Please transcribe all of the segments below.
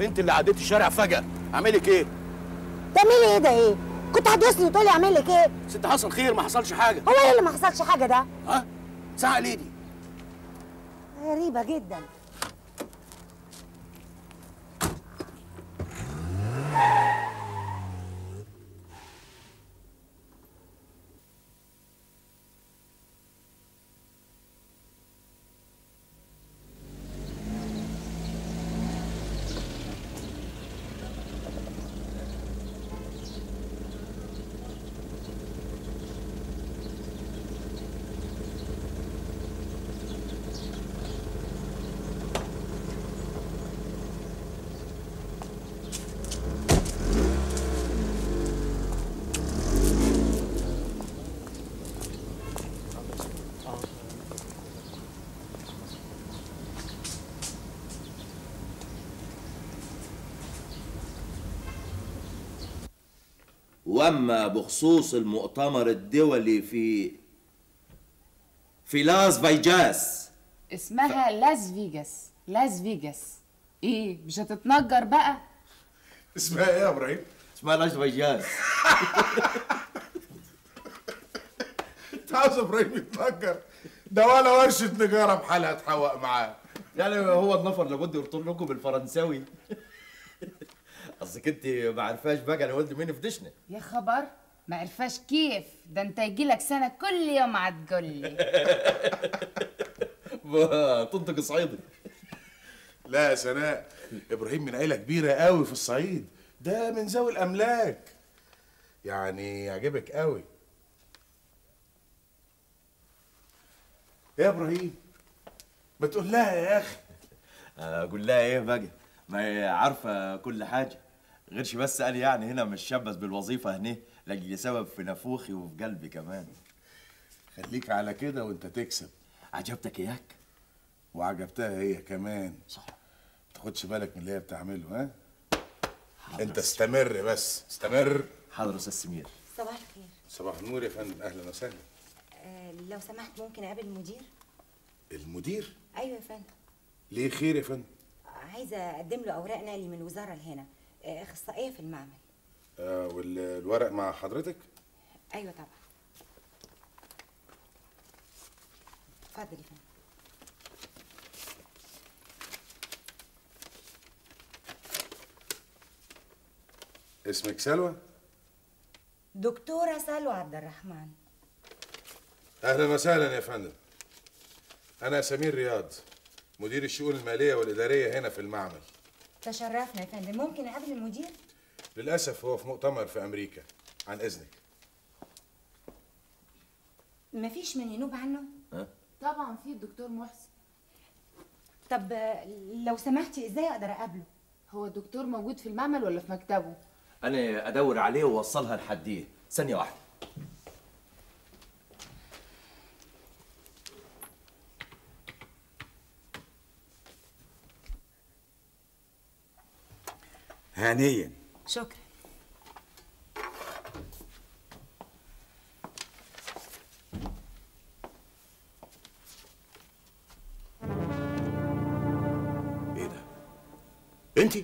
انت اللي عديت الشارع فجاه اعملك ايه تعملي ايه ده ايه كنت هتدوسني وتقولي اعمل لك ايه ست حصل خير ما حصلش حاجه هو ايه اللي ما حصلش حاجه ده ها ساعه ليه دي غريبه جدا واما بخصوص المؤتمر الدولي في في لاس فيجاس اسمها لاس فيجاس لاس فيجاس ايه مش هتتنجر بقى اسمها ايه يا ابراهيم؟ اسمها لاس فيجاس انت عاوز ابراهيم يتنكر ده ولا ورشه نجاره بحالها تحوق معاه يعني هو النفر لابد يرطل لكم بالفرنساوي اصلك انت ما عارفاش بقى انا ولد مين في دشنا يا خبر ما عرفاش كيف ده انت يجيلك سنه كل يوم هتقولي تنطق صعيدي لا يا سناء ابراهيم من عيله كبيره قوي في الصعيد ده من ذوي الاملاك يعني يعجبك قوي يا ابراهيم ما تقول لها يا اخي اقول لها ايه بقى ما هي عارفه كل حاجه غيرش بس قال يعني هنا مش شبث بالوظيفه هنا لاجل سبب في نافوخي وفي قلبي كمان خليك على كده وانت تكسب عجبتك اياك وعجبتها هي كمان صح ما تاخدش بالك من اللي هي بتعمله ها انت استمر بس استمر حاضر استاذ سمير صباح الخير صباح النور يا فندم اهلا وسهلا آه لو سمحت ممكن اقابل المدير المدير ايوه يا فندم ليه خير يا فندم عايزه اقدم له اوراق نقلي من الوزاره لهنا آه، اخصائيه في المعمل آه والورق مع حضرتك ايوه طبعا اتفضل يا فندم اسمك سلوى دكتوره سلوى عبد الرحمن اهلا وسهلا يا فندم انا سمير رياض مدير الشؤون الماليه والاداريه هنا في المعمل تشرفنا يا فندم ممكن اقابل المدير للاسف هو في مؤتمر في امريكا عن اذنك مفيش من ينوب عنه طبعا في الدكتور محسن طب آه، لو سمحتي ازاي اقدر اقابله هو الدكتور موجود في المعمل ولا في مكتبه انا ادور عليه واوصلها لحديه ثانيه واحده هانيا شكرا ايه ده انت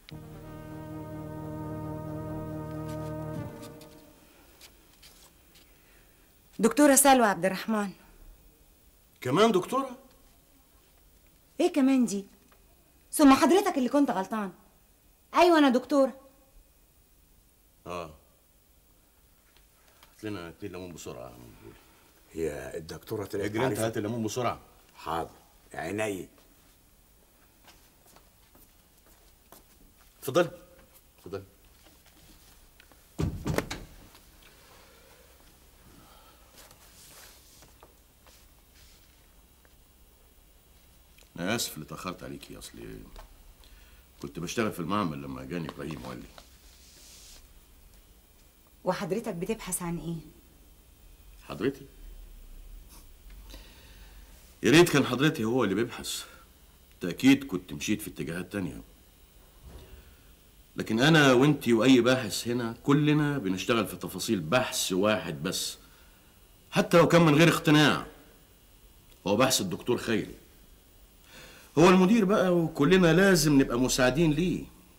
دكتوره سلوى عبد الرحمن كمان دكتوره ايه كمان دي ثم حضرتك اللي كنت غلطان ايوه انا دكتوره اه هات لنا اتنين ليمون بسرعه يا عم بولي. هي الدكتورة طلعت اجري انت عارفة. هات الليمون بسرعه حاضر عيني اتفضلي اتفضلي انا اسف اللي اتاخرت عليكي اصلي كنت بشتغل في المعمل لما جاني ابراهيم وقال لي وحضرتك بتبحث عن ايه حضرتي يا ريت كان حضرتي هو اللي بيبحث تأكيد كنت مشيت في اتجاهات تانية لكن أنا وأنتي وأي باحث هنا كلنا بنشتغل في تفاصيل بحث واحد بس حتى لو كان من غير اقتناع هو بحث الدكتور خيري هو المدير بقى وكلنا لازم نبقى مساعدين ليه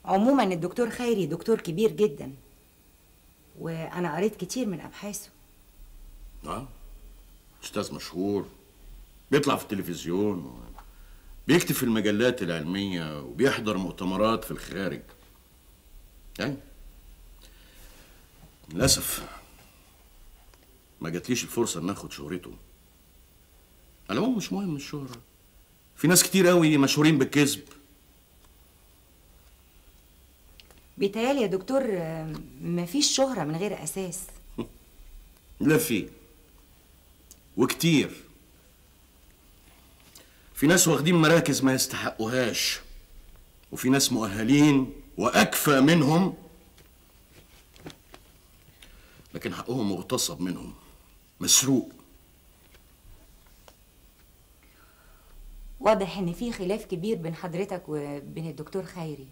عموما الدكتور خيري دكتور كبير جدا وانا قريت كتير من ابحاثه اه استاذ مشهور بيطلع في التلفزيون و... بيكتب في المجلات العلمية وبيحضر مؤتمرات في الخارج يعني للأسف ما جاتليش الفرصة إن آخد شهرته على العموم مش مهم الشهرة في ناس كتير قوي مشهورين بالكذب بيتهيألي يا دكتور آه، مفيش شهرة من غير أساس لا في وكتير في ناس واخدين مراكز ما يستحقوهاش وفي ناس مؤهلين واكفى منهم لكن حقهم مغتصب منهم مسروق واضح إن في خلاف كبير بين حضرتك وبين الدكتور خيري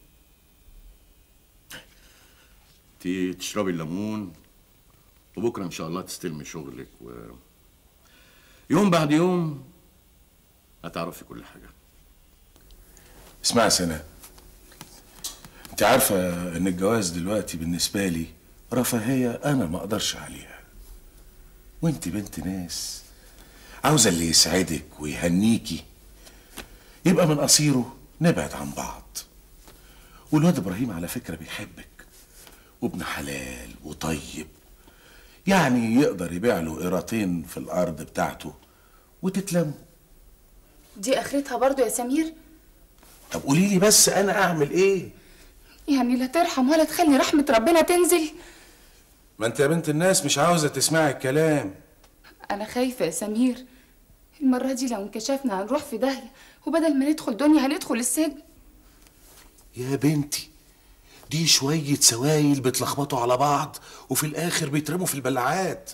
تي تشربي الليمون وبكره ان شاء الله تستلمي شغلك و يوم بعد يوم هتعرفي كل حاجه اسمعي يا سناء انت عارفة ان الجواز دلوقتي بالنسبة لي رفاهية انا ما اقدرش عليها وانت بنت ناس عاوزة اللي يسعدك ويهنيكي يبقى من قصيره نبعد عن بعض والواد ابراهيم على فكرة بيحبك وابن حلال وطيب يعني يقدر يبيع له قيراطين في الارض بتاعته وتتلموا دي اخرتها برضو يا سمير طب قولي لي بس انا اعمل ايه يعني لا ترحم ولا تخلي رحمة ربنا تنزل ما انت يا بنت الناس مش عاوزة تسمعي الكلام انا خايفة يا سمير المرة دي لو انكشفنا هنروح في داهية وبدل ما ندخل دنيا هندخل السجن يا بنتي دي شوية سوايل بيتلخبطوا على بعض وفي الآخر بيترموا في البلعات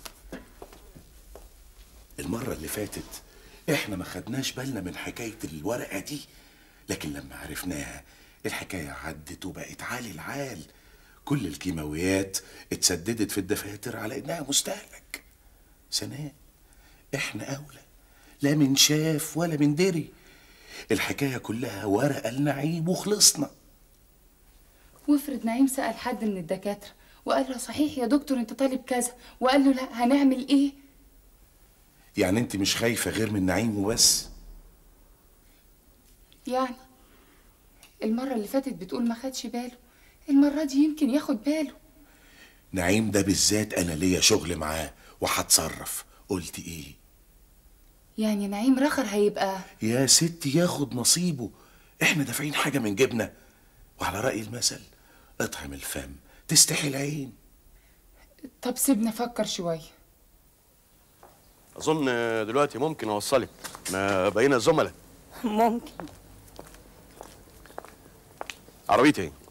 المرة اللي فاتت احنا ما خدناش بالنا من حكاية الورقة دي لكن لما عرفناها الحكاية عدت وبقت عالي العال كل الكيماويات اتسددت في الدفاتر على انها مستهلك سناء احنا اولى لا من شاف ولا من دري الحكاية كلها ورقة لنعيم وخلصنا وافرض نعيم سأل حد من الدكاترة وقال له صحيح يا دكتور انت طالب كذا وقال له لا هنعمل ايه يعني انت مش خايفة غير من نعيم وبس يعني المرة اللي فاتت بتقول ما خدش باله المرة دي يمكن ياخد باله نعيم ده بالذات انا ليا شغل معاه وهتصرف قلت ايه يعني نعيم رخر هيبقى يا ستي ياخد نصيبه احنا دافعين حاجة من جبنا وعلى رأي المثل اطعم الفم تستحي العين طب سيبنا افكر شوية اظن دلوقتي ممكن اوصلك ما بقينا زملاء ممكن عربيتي ايه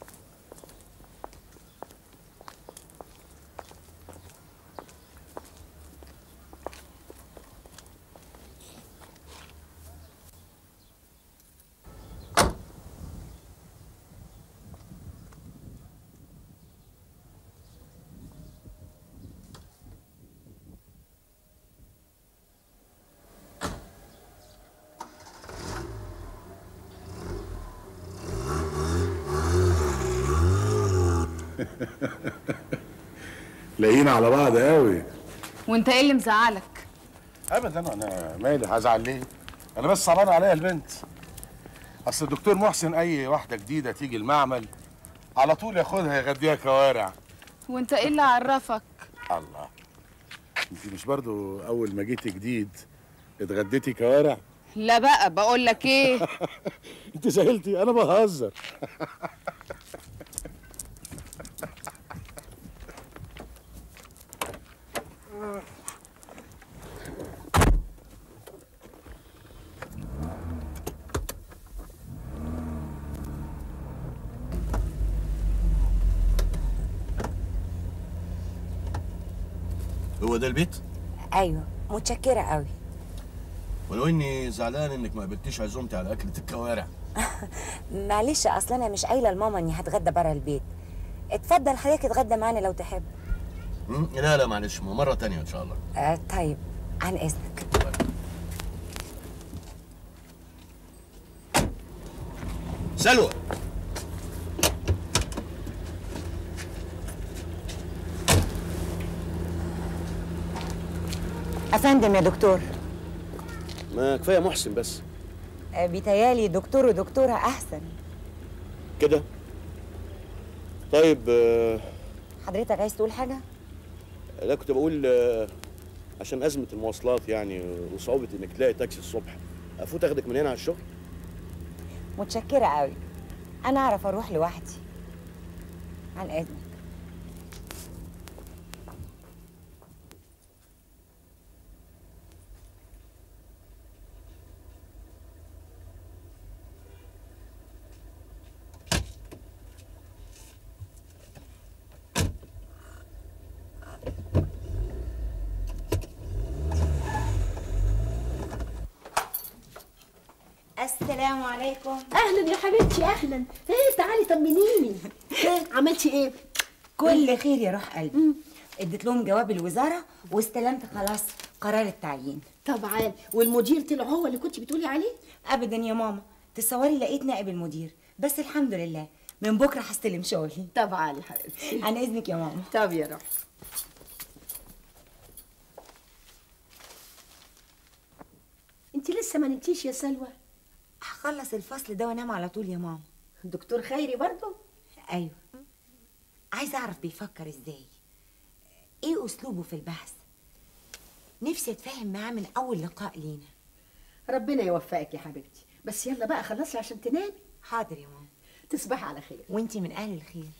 لاقيين على بعض قوي وانت ايه اللي مزعلك ابدا انا مالي هزعل ليه انا بس صعبان عليا البنت اصل الدكتور محسن اي واحده جديده تيجي المعمل على طول ياخدها يغديها كوارع وانت ايه اللي عرفك الله انت مش برضو اول ما جيتي جديد اتغديتي كوارع لا بقى بقول لك ايه انت سهلتي انا بهزر هو ده البيت ايوه متشكره قوي ولو اني زعلان انك ما قبلتيش عزومتي على اكله الكوارع معلش اصل انا مش قايله لماما اني هتغدى بره البيت اتفضل حضرتك اتغدى معانا لو تحب مم؟ لا لا معلش مره تانية ان شاء الله آه طيب عن اذنك سلوى فندم يا دكتور ما كفايه محسن بس آه، بيتهيالي دكتور ودكتورة أحسن كده طيب آه، حضرتك عايز تقول حاجة؟ لا كنت بقول آه، عشان أزمة المواصلات يعني وصعوبة إنك تلاقي تاكسي الصبح أفوت أخدك من هنا على الشغل متشكرة قوي أنا أعرف أروح لوحدي عن إذنك السلام عليكم اهلا يا حبيبتي اهلا ايه تعالي طمنيني ايه عملتي ايه كل خير يا روح قلبي اديت لهم جواب الوزارة واستلمت خلاص قرار التعيين طبعا والمدير طلع هو اللي كنت بتقولي عليه ابدا يا ماما تصوري لقيت نائب المدير بس الحمد لله من بكره هستلم شغلي طبعا يا حبيبتي عن اذنك يا ماما طب يا روح انت لسه ما نمتيش يا سلوى هخلص الفصل ده وانام على طول يا ماما الدكتور خيري برضه ايوه عايزه اعرف بيفكر ازاي ايه اسلوبه في البحث نفسي اتفاهم معاه من اول لقاء لينا ربنا يوفقك يا حبيبتي بس يلا بقى خلصي عشان تنامي حاضر يا ماما تصبحي على خير وانتي من اهل الخير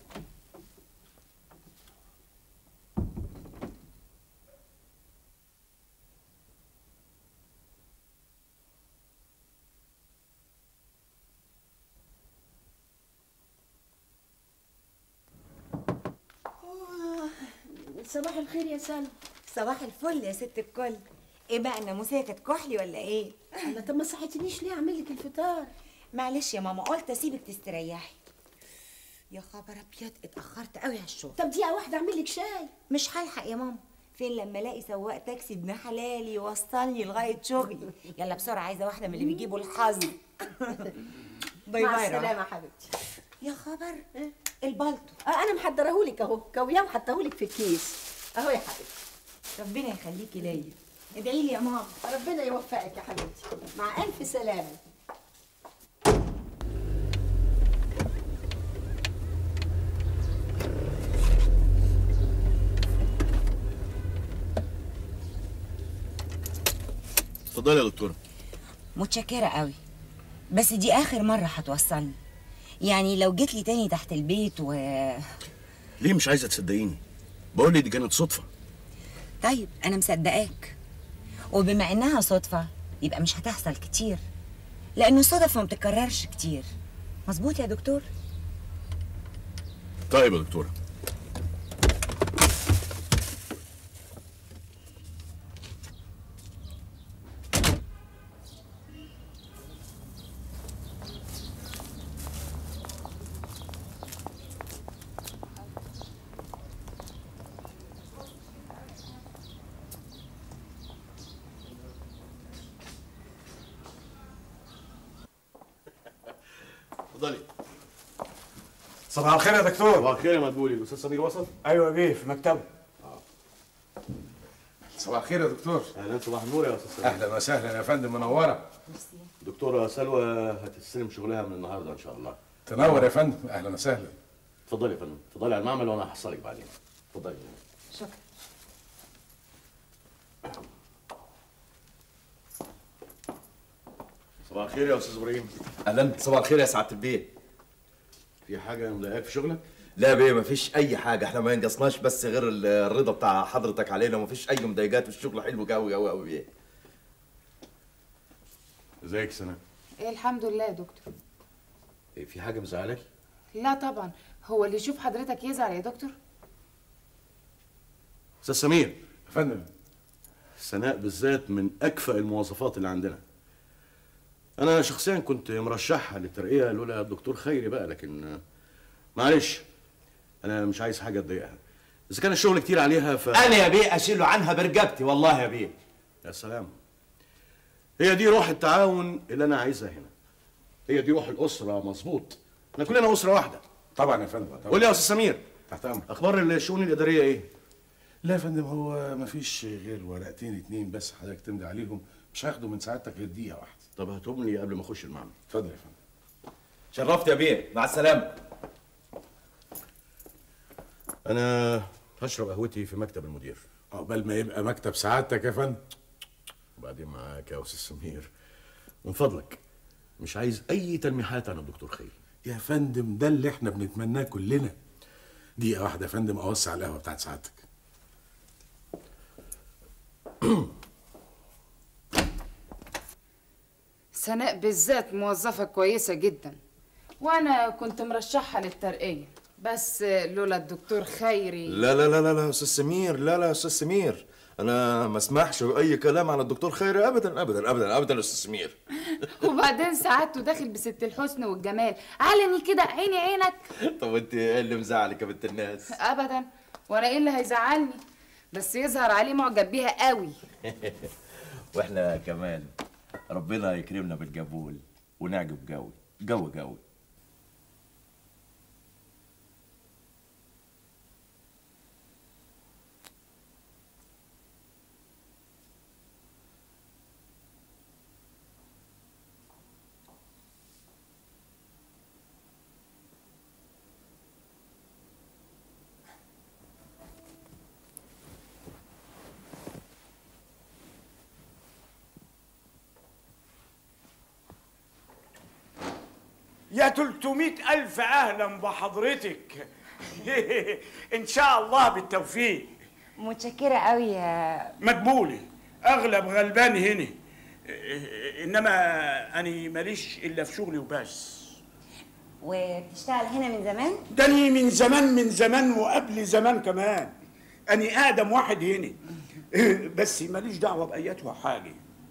صباح الخير يا سلوى صباح الفل يا ست الكل ايه بقى الناموسيه كانت كحلي ولا ايه الله طب ما صحتنيش ليه اعمل لك الفطار معلش يا ماما قلت اسيبك تستريحي يا خبر ابيض اتاخرت قوي على الشغل طب دقيقه واحده اعمل لك شاي مش هلحق يا ماما فين لما الاقي سواق تاكسي ابن حلال يوصلني لغايه شغلي يلا بسرعه عايزه واحده من اللي بيجيبوا الحظ باي مع باي السلامه راح. حبيبتي يا خبر البلطو اه انا محضرهولك اهو كوياه وحطاهولك في كيس اهو يا حبيبتي ربنا يخليكي ليا ادعي لي يا ماما ربنا يوفقك يا حبيبتي مع الف سلامه اتفضلي يا دكتورة متشكره قوي بس دي اخر مره هتوصلني يعني لو جيت لي تاني تحت البيت و ليه مش عايزة تصدقيني بقول لي دي كانت صدفة طيب انا مصدقاك وبما انها صدفه يبقى مش هتحصل كتير لان الصدف ما بتتكررش كتير مظبوط يا دكتور طيب يا دكتورة اتفضلي صباح الخير يا دكتور صباح الخير يا مدبولي الاستاذ سمير وصل ايوه يا بيه في مكتبه صباح الخير يا دكتور اهلا صباح النور يا استاذ سمير اهلا وسهلا يا فندم منوره دكتورة سلوى هتستلم شغلها من النهارده ان شاء الله تنور يا فندم اهلا وسهلا اتفضلي يا فندم اتفضلي على المعمل وانا هحصلك بعدين اتفضلي شكرا صباح الخير يا استاذ ابراهيم اهلا صباح الخير يا سعاده البيه في حاجه مضايقاك في شغلك لا بيه مفيش اي حاجه احنا ما ينقصناش بس غير ال- الرضا بتاع حضرتك علينا ومفيش اي مضايقات والشغل حلو قوي قوي قوي بيه ازيك سناء إيه الحمد لله يا دكتور إيه، في حاجه مزعلك لا طبعا هو اللي يشوف حضرتك يزعل يا دكتور استاذ سمير يا فندم سناء بالذات من اكفأ المواصفات اللي عندنا انا شخصيا كنت مرشحها للترقيه لولا الدكتور خيري بقى لكن آه، معلش انا مش عايز حاجه تضايقها اذا كان الشغل كتير عليها ف انا يا بيه اشيله عنها برقبتي والله يا بيه يا سلام هي دي روح التعاون اللي انا عايزها هنا هي دي روح الاسره مظبوط احنا كلنا اسره واحده طبعا يا فندم طبعا قول لي يا استاذ سمير تحت امرك اخبار الشؤون الاداريه ايه لا يا فندم هو مفيش غير ورقتين اتنين بس حضرتك تمضي عليهم مش هياخدوا من سعادتك غير دقيقه واحده طب هاتهم لي قبل ما اخش المعمل اتفضل يا فندم شرفت يا بيه مع السلامه انا هشرب قهوتي في مكتب المدير عقبال ما يبقى مكتب سعادتك يا فندم وبعدين معاك يا استاذ سمير من فضلك مش عايز اي تلميحات عن الدكتور خيري يا فندم ده اللي احنا بنتمناه كلنا دقيقه واحده يا فندم اوسع القهوه بتاعت سعادتك سناء بالذات موظفة كويسة جدا وأنا كنت مرشحها للترقية بس لولا الدكتور خيري لا لا لا لا لا يا استاذ سمير لا لا يا استاذ سمير انا ما اسمحش باي كلام عن الدكتور خيري ابدا ابدا ابدا ابدا يا استاذ سمير وبعدين سعادته داخل بست الحسن والجمال علني كده عيني عينك طب انت ايه اللي مزعلك يا بنت الناس أبدا وأنا إيه اللي هيزعلني بس يظهر عليه معجب بيها قوي واحنا كمان ربنا يكرمنا بالقبول ونعجب جوي جو جوي يا 300 ألف أهلا بحضرتك إن شاء الله بالتوفيق متشكرة قوي يا مقبولة أغلب غلبان هنا إنما أنا ماليش إلا في شغلي وبس وبتشتغل هنا من زمان ده أنا من زمان من زمان وقبل زمان كمان أنا آدم واحد هنا بس ماليش دعوة بأياتها حاجة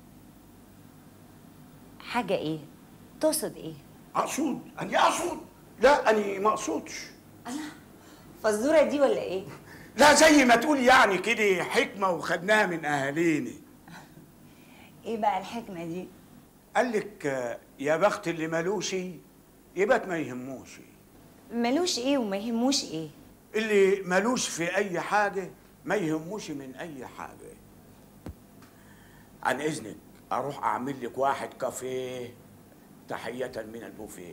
حاجة ايه تقصد ايه أقصد أنا أقصد لا أنا ما أقصدش فالزورة دي ولا ايه لا زي ما تقول يعني كده حكمة وخدناها من أهالينا ايه بقى الحكمة دي قال لك آه، يا بخت اللي مالوش يبقى ما يهموش ملوش ايه وما يهموش ايه اللي مالوش في اي حاجه ما يهموش من اي حاجه عن اذنك اروح اعمل لك واحد كافيه تحيه من البوفيه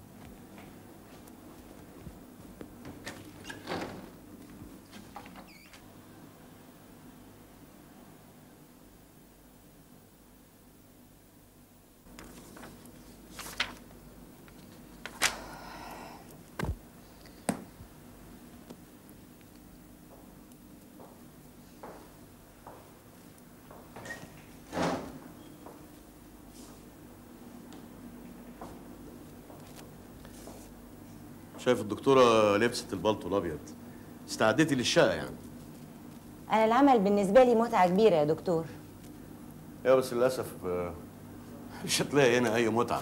شايف الدكتوره لبست البلطو الابيض استعدتي للشقه يعني انا العمل بالنسبة لي متعة كبيرة يا دكتور يا بس للاسف آه، مش هتلاقي هنا اي متعه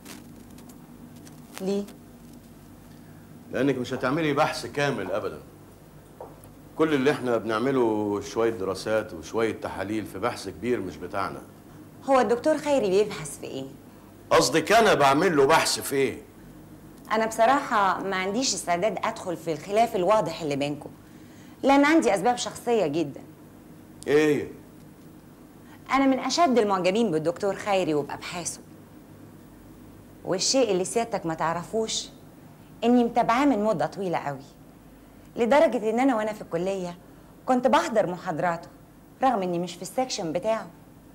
ليه لانك مش هتعملي بحث كامل ابدا كل اللي احنا بنعمله شويه دراسات وشويه تحاليل في بحث كبير مش بتاعنا هو الدكتور خيري بيبحث في ايه قصدك انا بعمل له بحث في ايه انا بصراحة ما عنديش استعداد ادخل في الخلاف الواضح اللي بينكم لان عندي اسباب شخصية جدا ايه هي؟ انا من اشد المعجبين بالدكتور خيري وبابحاثه والشيء اللي سيادتك ما تعرفوش اني متابعاه من مده طويله قوي لدرجه ان انا وانا في الكليه كنت بحضر محاضراته رغم اني مش في السكشن بتاعه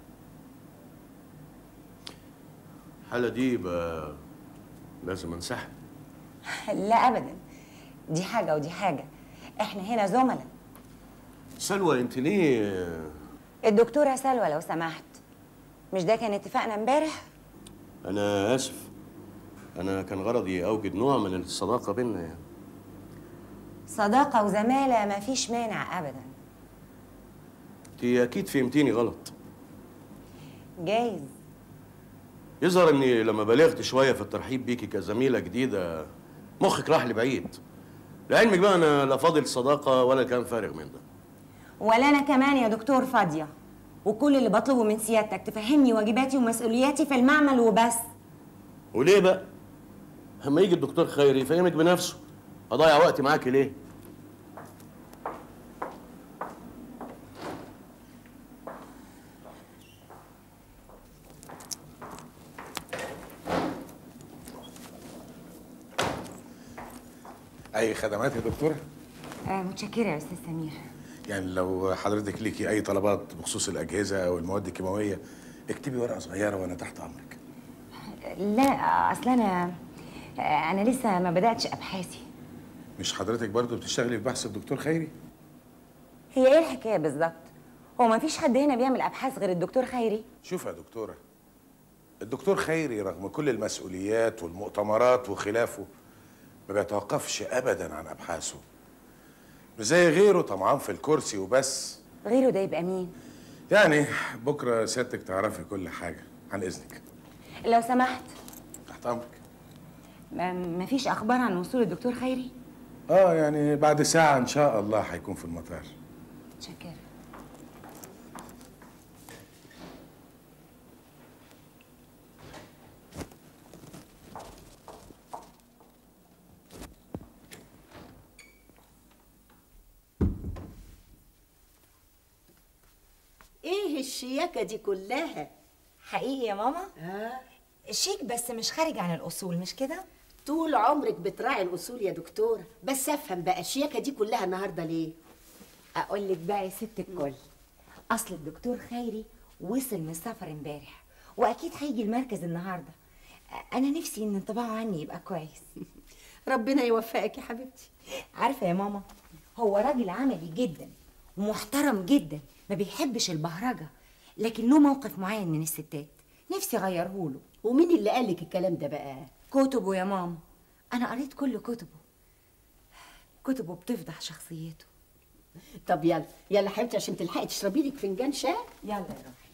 الحاله دي يبقى لازم انسحب لا ابدا دي حاجه ودي حاجه احنا هنا زملاء سلوى انت ليه الدكتوره سلوى لو سمحت مش ده كان اتفاقنا امبارح انا اسف انا كان غرضي اوجد نوع من الصداقه بيننا يعني صداقه وزماله ما فيش مانع ابدا انت اكيد فهمتيني غلط جايز يظهر اني لما بلغت شويه في الترحيب بيكي كزميله جديده مخك راح لبعيد لعلمك بقى انا لا فاضل صداقه ولا كان فارغ من ده ولا انا كمان يا دكتور فاضيه وكل اللي بطلبه من سيادتك تفهمني واجباتي ومسؤولياتي في المعمل وبس وليه بقى اما يجي الدكتور خيري يفهمك بنفسه اضيع وقتي معاكي ليه اي خدمات يا دكتوره آه متشكره يا استاذ سمير يعني لو حضرتك ليكي اي طلبات بخصوص الاجهزه او المواد الكيماويه اكتبي ورقه صغيره وانا تحت امرك لا اصل انا آه، انا لسه ما بداتش ابحاثي مش حضرتك برضو بتشتغلي في بحث الدكتور خيري هي ايه الحكايه بالظبط هو ما فيش حد هنا بيعمل ابحاث غير الدكتور خيري شوف يا دكتوره الدكتور خيري رغم كل المسؤوليات والمؤتمرات وخلافه ما بيتوقفش ابدا عن ابحاثه مش زي غيره طمعان في الكرسي وبس غيره ده يبقى مين يعني بكره سيادتك تعرفي كل حاجه عن اذنك لو سمحت تحت امرك ما ما فيش اخبار عن وصول الدكتور خيري اه يعني بعد ساعه ان شاء الله هيكون في المطار متشكره ايه الشياكه دي كلها حقيقي يا ماما ها شيك بس مش خارج عن الاصول مش كده طول عمرك بتراعي الاصول يا دكتوره بس افهم بقى الشياكه دي كلها النهارده ليه اقول لك بقى يا ست الكل اصل الدكتور خيري وصل من السفر امبارح واكيد هيجي المركز النهارده انا نفسي ان انطباعه عني يبقى كويس ربنا يوفقك يا حبيبتي عارفه يا ماما هو راجل عملي جدا ومحترم جدا ما بيحبش البهرجه لكن له موقف معين من الستات نفسي اغيره له ومين اللي قالك الكلام ده بقى كتبه يا ماما انا قريت كل كتبه كتبه بتفضح شخصيته طب يلا يلا حبيبتي عشان تلحقي تشربي لك فنجان شاي يلا يا روحي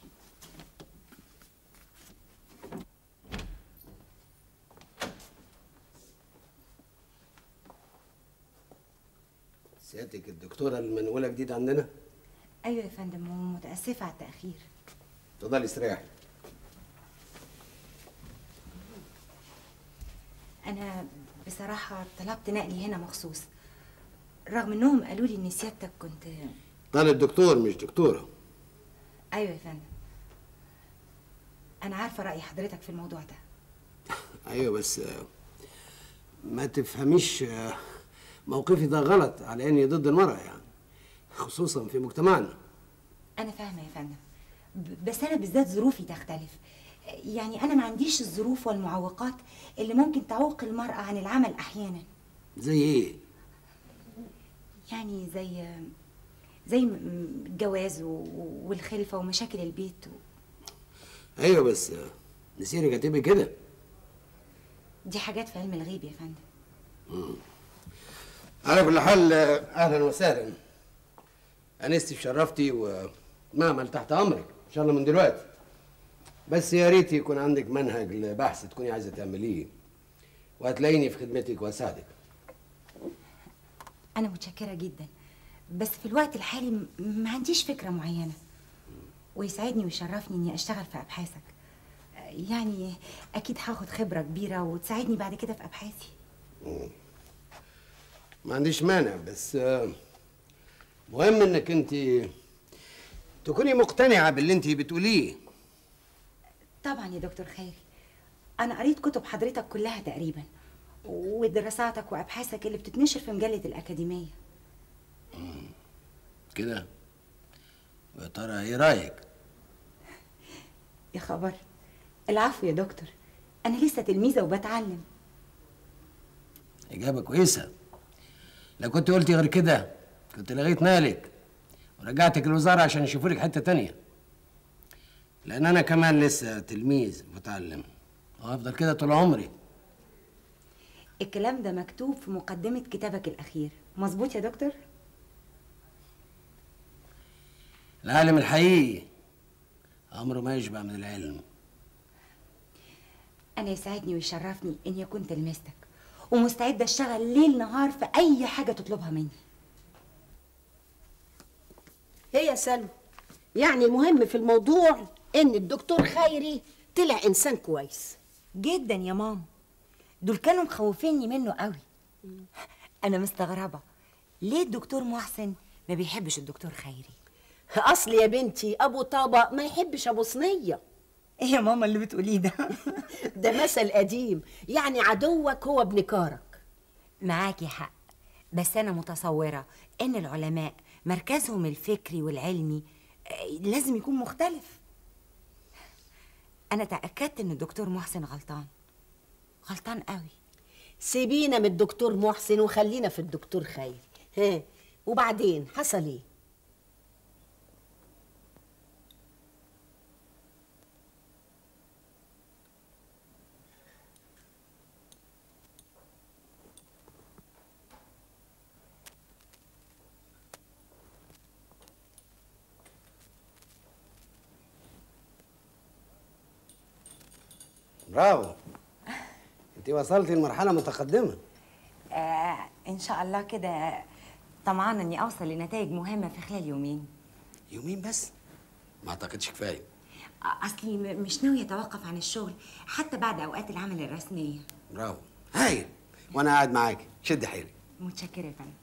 سيادتك الدكتورة المنقولة جديد عندنا ايوه يا فندم ومتاسفه على التاخير اتفضلي استريحي انا بصراحه طلبت نقلي هنا مخصوص رغم انهم قالوا لي ان سيادتك كنت طالب دكتور مش دكتورة ايوه يا فندم انا عارفه راي حضرتك في الموضوع ده ايوه بس آه، ما تفهميش آه، موقفي ده غلط على اني ضد المرأة يعني خصوصا في مجتمعنا انا فاهمه يا فندم ب- بس انا بالذات ظروفي تختلف يعني انا ما عنديش الظروف والمعوقات اللي ممكن تعوق المراه عن العمل احيانا زي ايه يعني زي زي م- م- الجواز و- والخلفه ومشاكل البيت و... ايوه بس آه، نسيري كاتبي كده دي حاجات في علم الغيب يا فندم على كل حال آه، اهلا وسهلا انستي شرفتي ومعمل تحت امرك ان شاء الله من دلوقتي بس يا ريت يكون عندك منهج لبحث تكوني عايزه تعمليه وهتلاقيني في خدمتك واساعدك انا متشكره جدا بس في الوقت الحالي م- ما عنديش فكره معينه ويسعدني ويشرفني اني اشتغل في ابحاثك يعني اكيد هاخد خبره كبيره وتساعدني بعد كده في ابحاثي ما عنديش مانع بس آه، مهم انك انت تكوني مقتنعه باللي انت بتقوليه طبعا يا دكتور خيري انا قريت كتب حضرتك كلها تقريبا ودراساتك وابحاثك اللي بتتنشر في مجله الاكاديميه كده يا ترى ايه رايك يا خبر العفو يا دكتور انا لسه تلميذه وبتعلم اجابه كويسه لو كنت قلتي غير كده كنت لغيت مالك ورجعتك الوزاره عشان يشوفوا لك حته تانية لان انا كمان لسه تلميذ متعلم وهفضل كده طول عمري الكلام ده مكتوب في مقدمه كتابك الاخير مظبوط يا دكتور العالم الحقيقي امره ما يشبع من العلم انا يسعدني ويشرفني اني اكون تلميذتك ومستعده اشتغل ليل نهار في اي حاجه تطلبها مني هي يا سلمى يعني مهم في الموضوع ان الدكتور خيري طلع انسان كويس جدا يا ماما دول كانوا مخوفيني منه قوي انا مستغربه ليه الدكتور محسن ما بيحبش الدكتور خيري اصل يا بنتي ابو طبق ما يحبش ابو صينيه ايه يا ماما اللي بتقوليه ده ده مثل قديم يعني عدوك هو ابن كارك معاكي حق بس أنا متصورة إن العلماء مركزهم الفكري والعلمي آه، لازم يكون مختلف أنا تأكدت إن الدكتور محسن غلطان غلطان قوي سيبينا من الدكتور محسن وخلينا في الدكتور خيري ها وبعدين حصل ايه برافو انت وصلتي لمرحله متقدمه آه إن شاء الله كده طمعانة إني أوصل لنتائج مهمة في خلال يومين يومين بس ما اعتقدش كفايه آه، أصلي م- مش ناوية أتوقف عن الشغل حتى بعد أوقات العمل الرسمية برافو هايل وانا قاعد معاك شد حيلك متشكرة يا فندم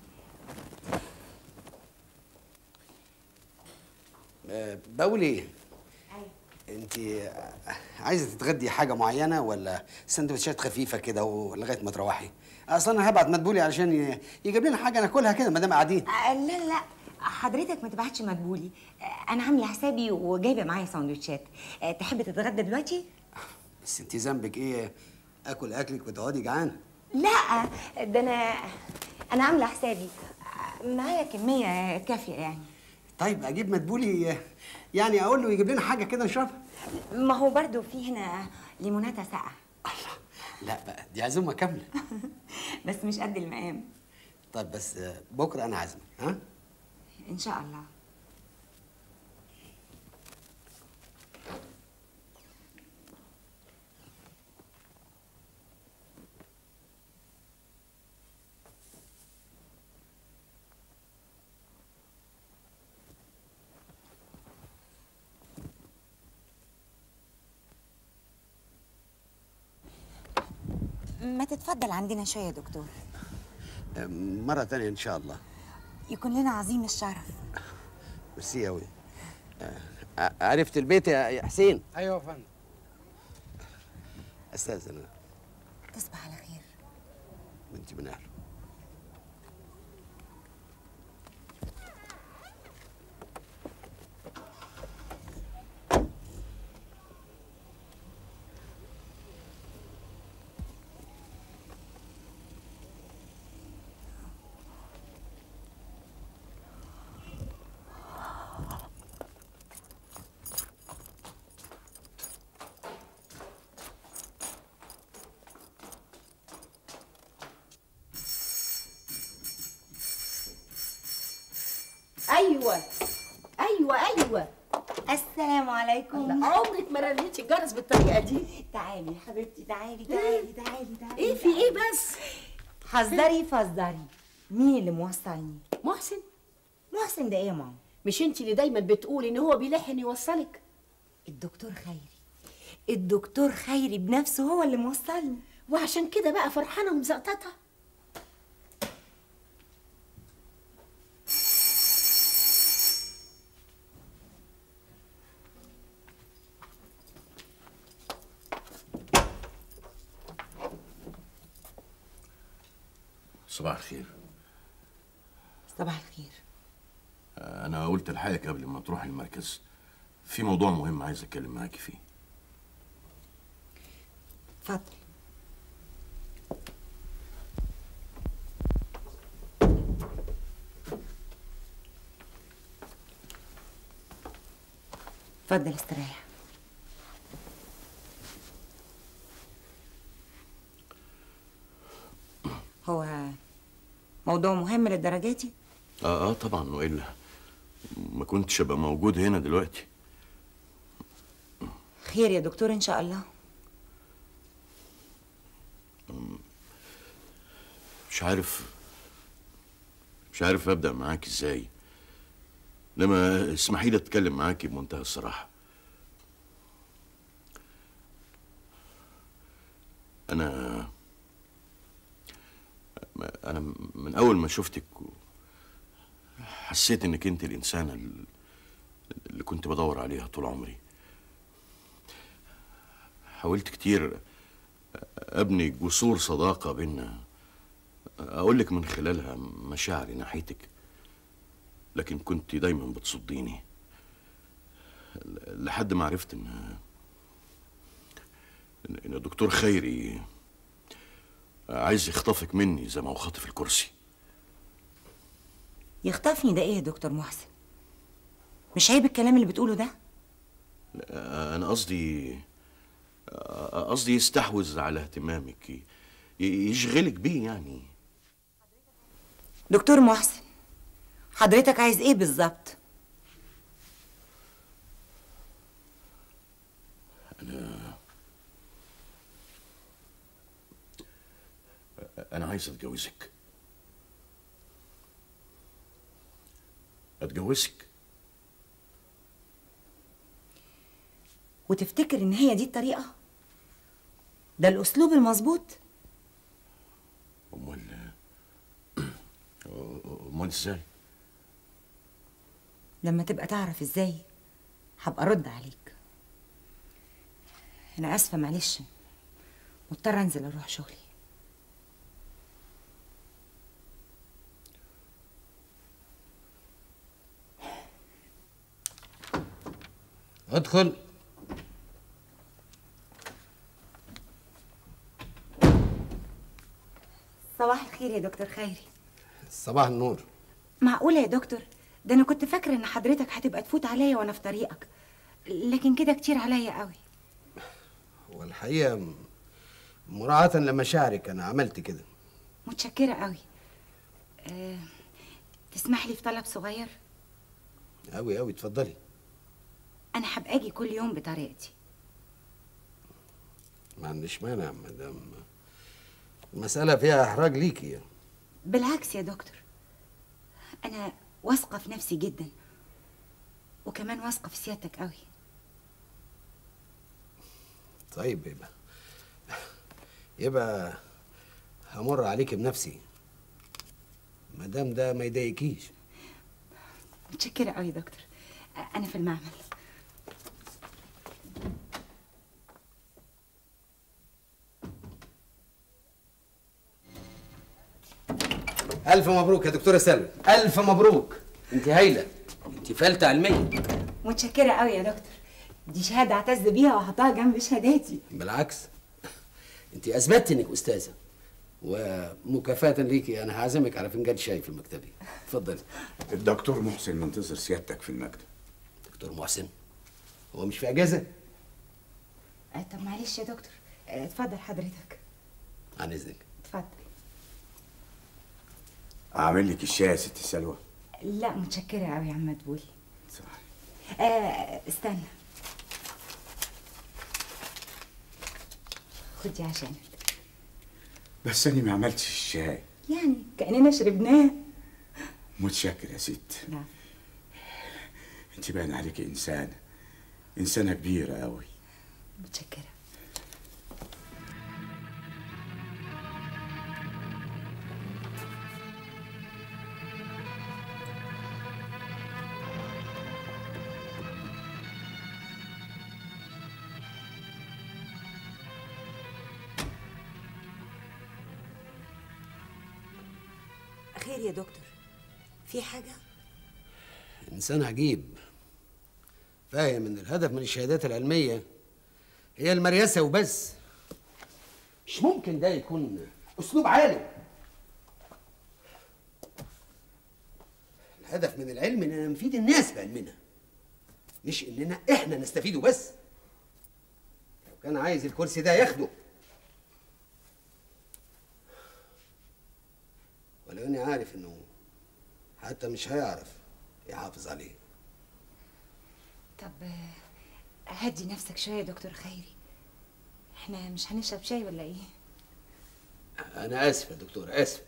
أه بقول ايه انت عايزه تتغدي حاجه معينه ولا سندوتشات خفيفه كده ولغايه ما تروحي اصلا انا هبعت مدبولي علشان ي- يجيب لنا حاجه ناكلها كده ما دام قاعدين آه، لا لا لا حضرتك ما تبعتش مدبولي آه، أنا عاملة حسابي وجايبة معايا سندوتشات آه، تحب تتغدى دلوقتي؟ بس انت ذنبك ايه اكل اكلك وتقعدي جعانه لا ده أنا أنا عاملة حسابي آه، معايا كمية كافية يعني طيب اجيب مدبولي يعني اقول له يجيب لنا حاجه كده نشربها ما هو برضو في هنا ليموناتة ساقعة لا بقى دي عزومه كامله بس مش قد المقام طيب بس بكره انا عازمك ها إن شاء الله ما تتفضل عندنا شوية يا دكتور مره تانية ان شاء الله يكون لنا عظيم الشرف ميرسي قوي عرفت البيت يا يا حسين ايوه يا فندم استاذن انا تصبح على خير بنتي من اهله ايوه ايوه ايوه السلام عليكم عمرك ما رنيتي الجرس بالطريقه دي تعالي يا حبيبتي تعالي تعالي تعالي تعالي ايه في ايه بس حذري فزري مين اللي موصلني محسن محسن ده ايه يا ماما مش انت اللي دايما بتقولي ان هو بيلحن يوصلك الدكتور خيري الدكتور خيري بنفسه هو اللي موصلني وعشان كده بقى فرحانه ومزقططه صباح الخير صباح الخير انا قلت الحقك قبل ما تروح المركز في موضوع مهم عايز اتكلم معاكي فيه اتفضل اتفضل استريح هو موضوع مهم للدرجة دي؟ اه اه طبعا والا ما كنتش ابقى موجود هنا دلوقتي خير يا دكتور ان شاء الله مش عارف مش عارف ابدا معاك ازاي لما اسمحي لي اتكلم معاكي بمنتهى الصراحه انا انا من اول ما شفتك حسيت انك انت الانسانه ال- اللي كنت بدور عليها طول عمري حاولت كتير ابني جسور صداقه بينا اقول لك من خلالها مشاعري ناحيتك لكن كنت دايما بتصديني ل- لحد ما عرفت ان ان إن الدكتور خيري عايز يخطفك مني زي ما هو خاطف الكرسي يخطفني ده ايه يا دكتور محسن مش عيب الكلام اللي بتقوله ده لا، انا قصدي قصدي يستحوذ على اهتمامك ي- يشغلك بيه يعني دكتور محسن حضرتك عايز ايه بالظبط انا عايز اتجوزك اتجوزك وتفتكر ان هي دي الطريقه ده الاسلوب المظبوط امال امال ازاي لما تبقى تعرف ازاي هبقى ارد عليك انا اسفه معلش مضطره انزل اروح شغلي ادخل صباح الخير يا دكتور خيري صباح النور معقوله يا دكتور ده انا كنت فاكره ان حضرتك هتبقى تفوت عليا وانا في طريقك لكن كده كتير عليا قوي والحقيقه م- مراعاة لمشاعرك انا عملت كده متشكره قوي أه تسمح لي في طلب صغير قوي قوي اتفضلي انا هبقى اجي كل يوم بطريقتي ما عنديش مانع مدام المسألة فيها إحراج ليكي يعني. بالعكس يا دكتور انا واثقه في نفسي جدا وكمان واثقه في سيادتك قوي طيب يبقى يبقى همر عليك بنفسي ما دام ده ما يضايقكيش متشكره قوي يا دكتور انا في المعمل ألف مبروك يا دكتورة سلمى ألف مبروك أنت هايلة أنت فلتة علمية متشكره قوي يا دكتور دي شهاده اعتز بيها واحطها جنب شهاداتي بالعكس أنت أثبتت إنك أستاذة ومكافأة ليكي أنا هعزمك على فنجان شاي في مكتبي اتفضلي الدكتور محسن منتظر سيادتك في المكتب دكتور محسن هو مش في أجازة؟ أه طب معلش يا دكتور أه، اتفضل حضرتك عن إذنك اتفضل اعمل لك الشاي يا ست سلوى لا متشكره قوي يا عم مدبولي صح. آه استنى خدي عشانك بس انا ما عملتش الشاي يعني كاننا شربناه متشكر يا ست لا انت باين عليك انسانه انسانه كبيره قوي متشكره خير يا دكتور في حاجه إنسان عجيب فاهم إن الهدف من الشهادات العلمية هي المريسة وبس مش ممكن ده يكون أسلوب عالم الهدف من العلم إننا نفيد الناس بعلمنا مش إننا إحنا نستفيد وبس لو كان عايز الكرسي ده ياخده ولو إني عارف إنه حتى مش هيعرف يحافظ عليه طب آه، هدي نفسك شويه يا دكتور خيري احنا مش هنشرب شاي ولا ايه أنا آسف يا دكتور آسف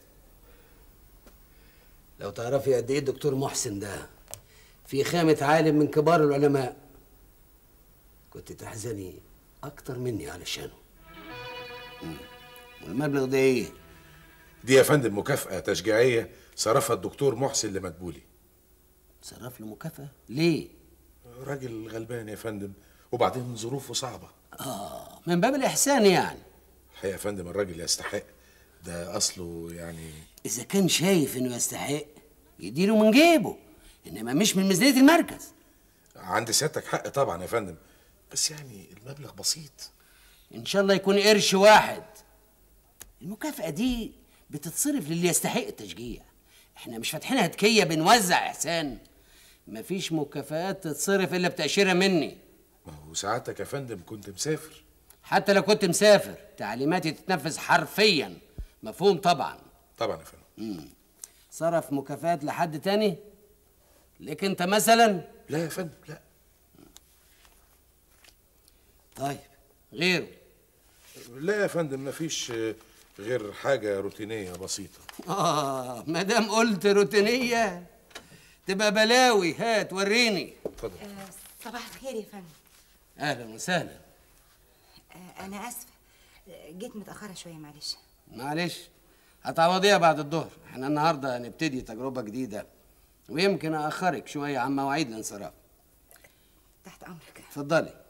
لو تعرفي قد إيه الدكتور محسن ده في خامة عالم من كبار العلماء كنت تحزني أكتر مني علشانه مم. والمبلغ ده إيه؟ دي يا فندم مكافأة تشجيعية صرفها الدكتور محسن لمدبولي صرف له مكافأة؟ ليه؟ راجل غلبان يا فندم وبعدين ظروفه صعبة آه من باب الإحسان يعني الحقيقة يا فندم الراجل يستحق ده اصله يعني اذا كان شايف انه يستحق يديله من جيبه انما مش من ميزانيه المركز عند سيادتك حق طبعا يا فندم بس يعني المبلغ بسيط ان شاء الله يكون قرش واحد المكافأة دي بتتصرف للي يستحق التشجيع احنا مش فاتحين هتكية بنوزع احسان مفيش مكافآت تتصرف الا بتأشيرة مني ما هو سعادتك يا فندم كنت مسافر حتى لو كنت مسافر تعليماتي تتنفذ حرفيا مفهوم طبعا طبعا يا فندم صرف مكافآت لحد تاني لك انت مثلا لا يا فندم لا طيب غيره لا يا فندم مفيش آه، غير حاجة روتينية بسيطة اه ما دام قلت روتينيه تبقى بلاوي هات وريني اتفضل آه، صباح الخير يا فندم اهلا وسهلا آه، انا اسفه آه، جيت متاخره شويه معلش معلش هتعوضيها بعد الظهر احنا النهارده هنبتدي تجربه جديده ويمكن اخرك شويه عن مواعيد الانصراف تحت امرك اتفضلي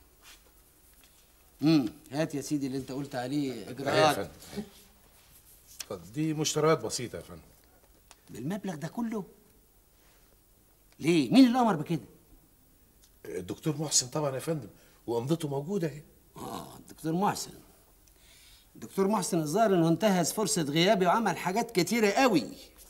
امم هات يا سيدي اللي انت قلت عليه أيوة يا اجراءات فندم اتفضل دي مشتريات بسيطة يا فندم بالمبلغ ده كله ليه مين اللي امر بكده الدكتور محسن طبعا يا فندم وامضته موجودة اهي اه الدكتور محسن الدكتور محسن الظاهر انه انتهز فرصه غيابي وعمل حاجات كتيره قوي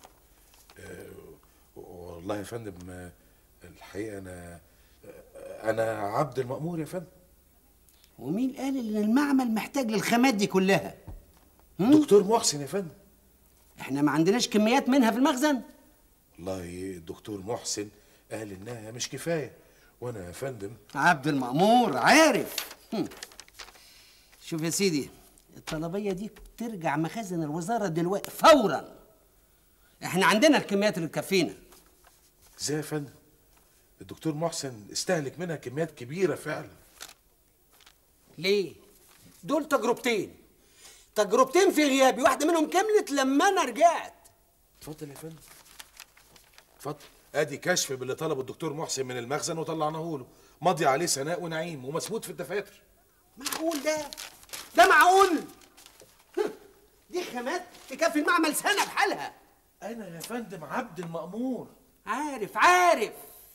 والله يا فندم آه، الحقيقة أنا آه، أنا عبد المأمور يا فندم ومين قال ان المعمل محتاج للخامات دي كلها دكتور محسن يا فندم احنا ما عندناش كميات منها في المخزن والله الدكتور محسن قال إنها مش كفاية وأنا يا فندم عبد المأمور عارف هم. شوف يا سيدي الطلبية دي ترجع مخازن الوزارة دلوقتي فورا احنا عندنا الكميات اللي تكفينا إزاي يا فندم الدكتور محسن استهلك منها كميات كبيرة فعلا ليه؟ دول تجربتين تجربتين في غيابي واحدة منهم كملت لما أنا رجعت اتفضل يا فندم اتفضل ادي كشف باللي طلبه الدكتور محسن من المخزن وطلعناه له ماضي عليه سناء ونعيم ومثبوت في الدفاتر معقول ده؟ ده معقول؟ هم. دي خامات تكفي المعمل سنة بحالها انا يا فندم عبد المأمور عارف عارف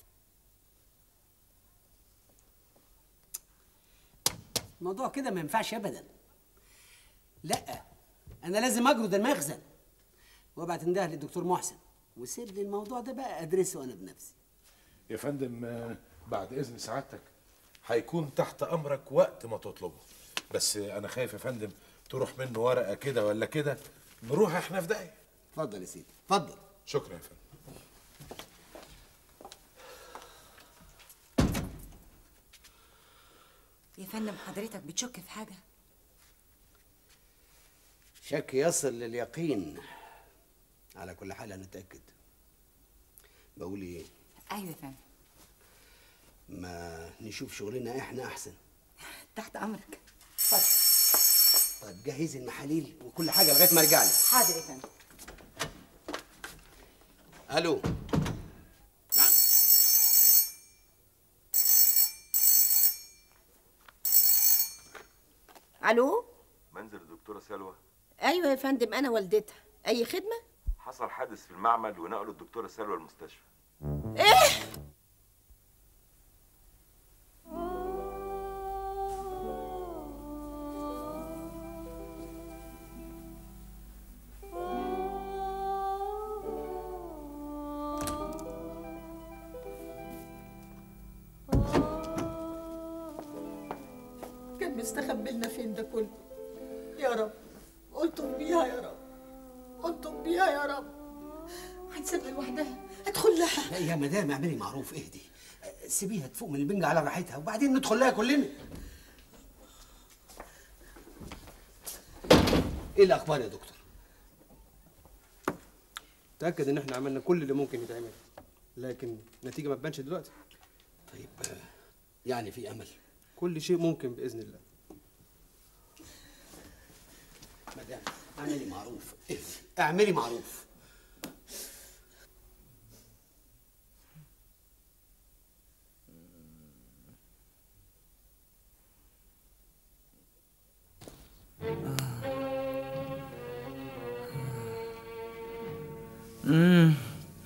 الموضوع كده ما ينفعش ابدا لا انا لازم اجرد المخزن وابعت انده للدكتور محسن وسيب لي الموضوع ده بقى ادرسه انا بنفسي يا فندم آه، بعد اذن سعادتك هيكون تحت امرك وقت ما تطلبه بس آه، انا خايف يا فندم تروح منه ورقه كده ولا كده نروح احنا في داهيه اتفضل يا سيدي اتفضل شكرا يا فندم يا فندم حضرتك بتشك في حاجه شك يصل لليقين على كل حال هنتاكد بقول ايه ايوه يا فندم ما نشوف شغلنا احنا احسن تحت امرك طيب جهزي المحاليل وكل حاجه لغايه ما ارجع لك حاضر يا فندم الو الو منزل الدكتورة سلوى ايوه يا فندم انا والدتها اي خدمه حصل حادث في المعمل ونقلوا الدكتورة سلوى المستشفى ايه كان مستخبي لنا فين ده كله يا رب قلتم بيها يا رب قلتم بيها يا رب هتسيبها لوحدها ادخل لها لا يا مدام اعملي معروف اهدي سيبيها تفوق من البنج على راحتها وبعدين ندخل لها كلنا ايه الاخبار يا دكتور تأكد إن إحنا عملنا كل اللي ممكن يتعمل لكن النتيجة ما تبانش دلوقتي طيب يعني في أمل كل شيء ممكن بإذن الله مدام اعملي معروف اهدي اعملي معروف مم.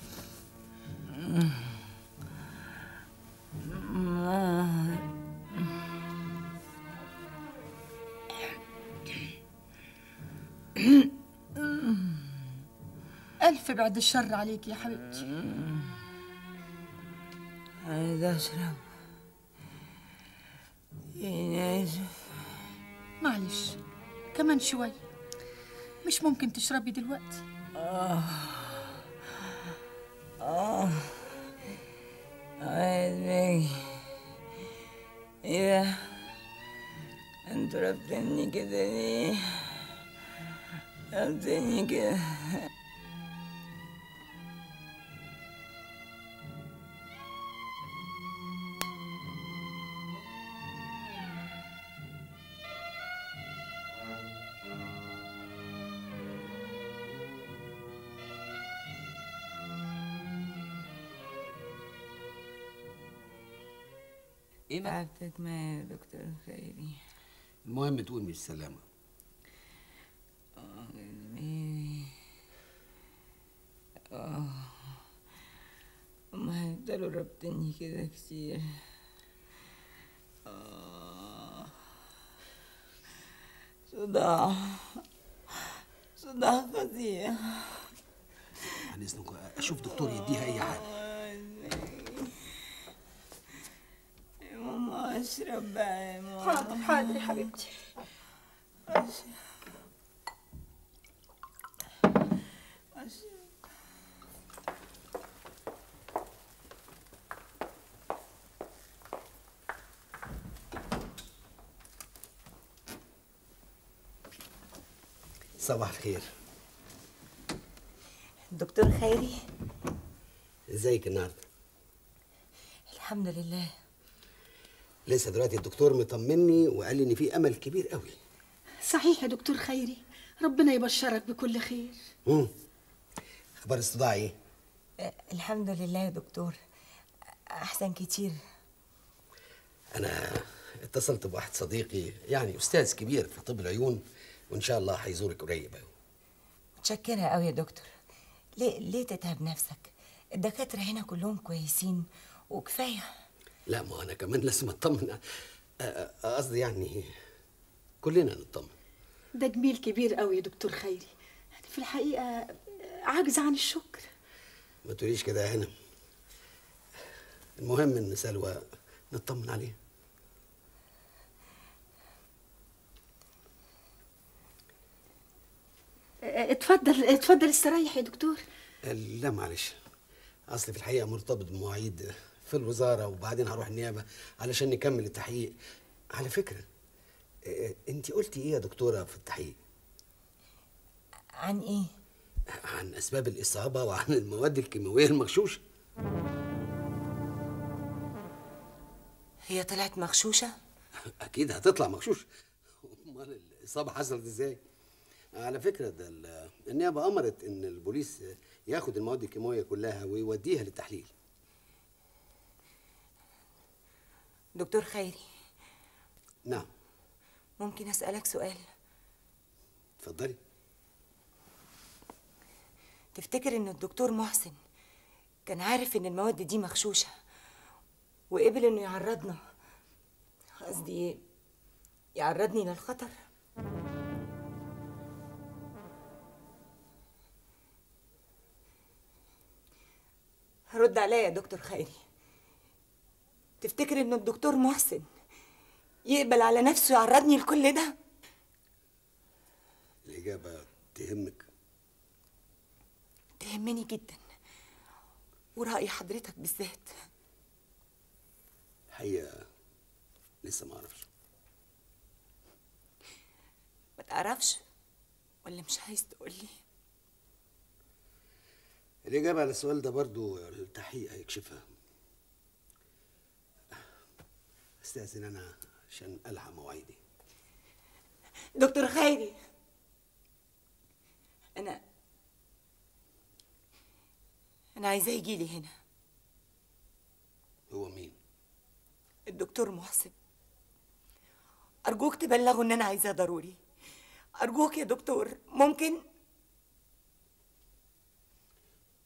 ألف بعد الشر عليك يا حبيبتي عايز أشرب يا ناشف معلش كمان شوي مش ممكن تشربي دلوقتي آه آه عايز باجي إيه ده انتوا رابطيني كده ليه رابطيني كده ايه تعبتك معايا يا دكتور خيري المهم تقول مش سلامة آه جميل آه هما هيفضلوا رابطيني كده كتير آه صداع صداع فظيع عن اذنك اشوف دكتور يديها اي حاجة يا ماما اشرب بقى يا ماما حاضر حاضر يا حبيبتي صباح الخير دكتور خيري ازيك النهارده الحمد لله لسه دلوقتي الدكتور مطمني وقال لي ان في امل كبير قوي صحيح يا دكتور خيري ربنا يبشرك بكل خير امم اخبار الصداع ايه آه، الحمد لله يا دكتور احسن كتير انا اتصلت بواحد صديقي يعني استاذ كبير في طب العيون وان شاء الله هيزورك قريب أوي. متشكرة قوي يا دكتور ليه ليه تتعب نفسك الدكاترة هنا كلهم كويسين وكفاية لا ما انا كمان لازم اطمن أ- أ- قصدي يعني كلنا نطمن ده جميل كبير قوي يا دكتور خيري أنا في الحقيقة عاجزة عن الشكر ما تقوليش كده يا هنا المهم ان سلوى نطمن عليها اتفضل اتفضل استريح يا دكتور لا معلش اصل في الحقيقه مرتبط بمواعيد في الوزاره وبعدين هروح النيابه علشان نكمل التحقيق على فكره انت قلتي ايه يا دكتوره في التحقيق عن ايه عن اسباب الاصابه وعن المواد الكيماويه المغشوشه هي طلعت مغشوشة اكيد هتطلع مغشوشه امال الاصابه حصلت ازاي على فكره ده ال- النيابه امرت ان البوليس ياخد المواد الكيماويه كلها ويوديها للتحليل دكتور خيري نعم ممكن اسألك سؤال اتفضلي تفتكر ان الدكتور محسن كان عارف ان المواد دي مغشوشة وقبل انه يعرضنا قصدي يعرضني للخطر رد عليا يا دكتور خيري تفتكر ان الدكتور محسن يقبل على نفسه يعرضني لكل ده الاجابه تهمك تهمني جدا ورأي حضرتك بالذات الحقيقه لسه ما اعرفش ما تعرفش ولا مش عايز تقولي الإجابة على السؤال ده برضو التحقيق هيكشفها استأذن أنا عشان ألحق مواعيدي دكتور خيري انا انا عايزاه يجي لي هنا هو مين؟ الدكتور محسن ارجوك تبلغه ان انا عايزاه ضروري ارجوك يا دكتور ممكن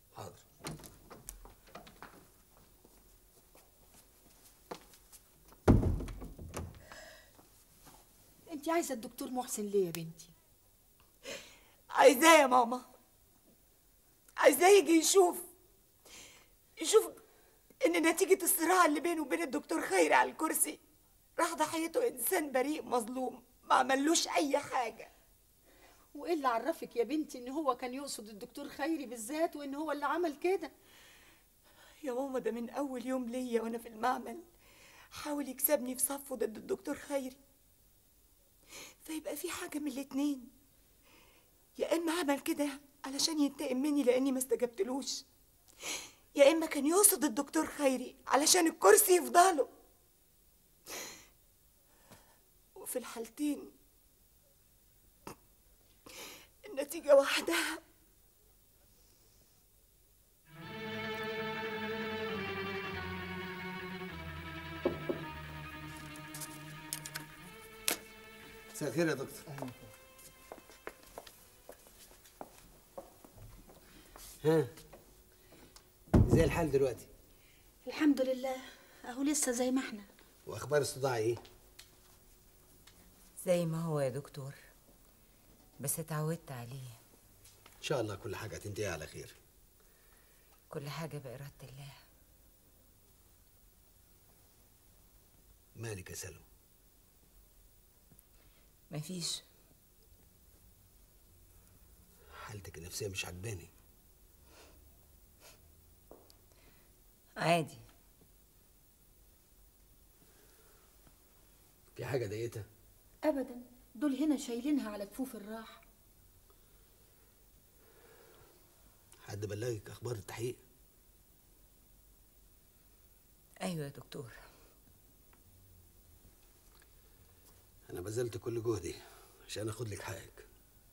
انت عايزه الدكتور محسن ليه يا بنتي عايزاه يا ماما عايزاه يجي يشوف يشوف ان نتيجة الصراع اللي بينه وبين الدكتور خيري على الكرسي راح ضحيته انسان بريء مظلوم ما عملوش اي حاجة وايه اللي عرفك يا بنتي ان هو كان يقصد الدكتور خيري بالذات وان هو اللي عمل كده يا ماما ده من اول يوم ليا وانا في المعمل حاول يكسبني في صفه ضد الدكتور خيري فيبقى في حاجة من الاتنين يا اما عمل كده علشان ينتقم مني لاني ما استجبتلوش يا اما كان يقصد الدكتور خيري علشان الكرسي يفضله وفي الحالتين النتيجة وحدها مساء الخير يا دكتور ها زي الحال دلوقتي الحمد لله اهو لسه زي ما احنا واخبار الصداع ايه زي ما هو يا دكتور بس اتعودت عليه ان شاء الله كل حاجه هتنتهي على خير كل حاجة بإرادة الله مالك يا سلوى مفيش حالتك النفسيه مش عجباني عادي في حاجه ضايقتها ابدا دول هنا شايلينها على كفوف الراحه حد بلغك اخبار التحقيق أيوة يا دكتور انا بذلت كل جهدي عشان اخد لك حقك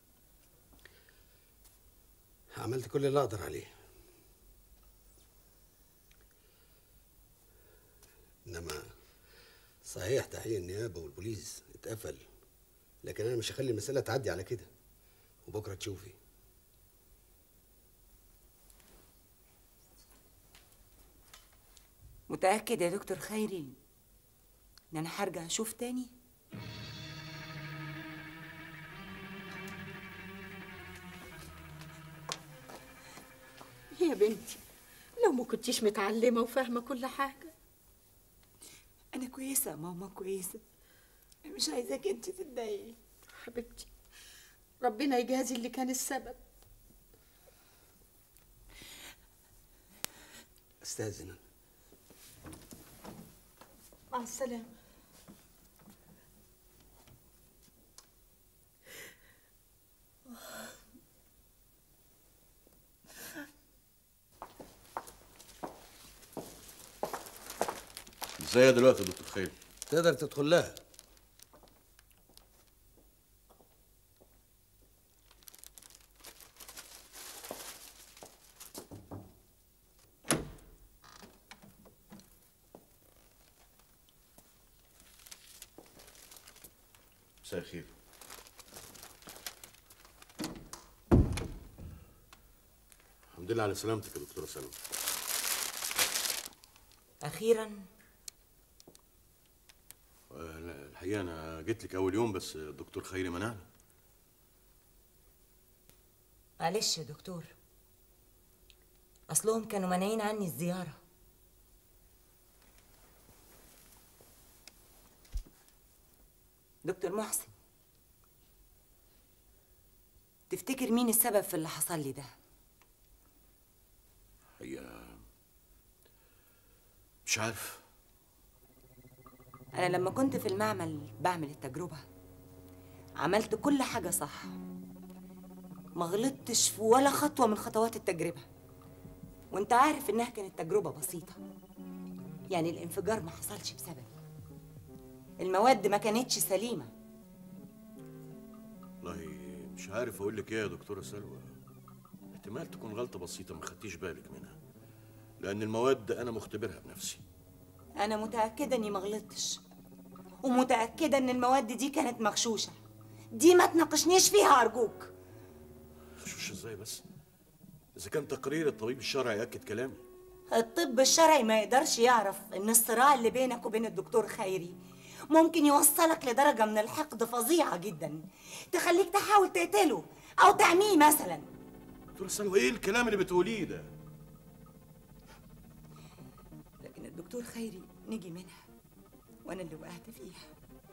عملت كل اللي اقدر عليه انما صحيح تحقيق النيابه والبوليس اتقفل لكن انا مش هخلي المساله تعدي على كده وبكره تشوفي متأكد يا دكتور خيري إن أنا هرجع أشوف تاني يا بنتي لو ما كنتيش متعلمه وفاهمه كل حاجه انا كويسة يا ماما كويسة مش عايزاك انت تتضايقي حبيبتي ربنا يجازي اللي كان السبب استاذن مع السلامه ازاي دلوقتي يا دكتور خيري تقدر تدخل لها مساء الخير الحمد لله على سلامتك يا دكتوره سلمى أخيرا آه، لا، الحقيقه انا جيت لك اول يوم بس الدكتور خيري منعنا معلش يا دكتور أصلهم كانوا مانعين عني الزيارة دكتور محسن تفتكر مين السبب في اللي حصل لي ده هي مش عارف أنا لما كنت في المعمل بعمل التجربة عملت كل حاجة صح ما غلطتش في ولا خطوة من خطوات التجربة وانت عارف انها كانت تجربة بسيطة يعني الانفجار ما حصلش بسبب المواد ما كانتش سليمة والله مش عارف اقول لك ايه يا دكتوره سلوى احتمال تكون غلطه بسيطه ما خدتيش بالك منها لان المواد انا مختبرها بنفسي أنا متأكدة إني ما غلطتش ومتأكدة إن المواد دي كانت مغشوشة دي ما تناقشنيش فيها أرجوك شوش ازاي بس اذا كان تقرير الطبيب الشرعي ياكد كلامي الطب الشرعي ما يقدرش يعرف إن الصراع اللي بينك وبين الدكتور خيري ممكن يوصلك لدرجة من الحقد فظيعة جدا تخليك تحاول تقتله أو تعميه مثلا دكتورة سلوى ايه الكلام اللي بتقوليه ده؟ لكن الدكتور خيري نجي منها وأنا اللي وقعت فيها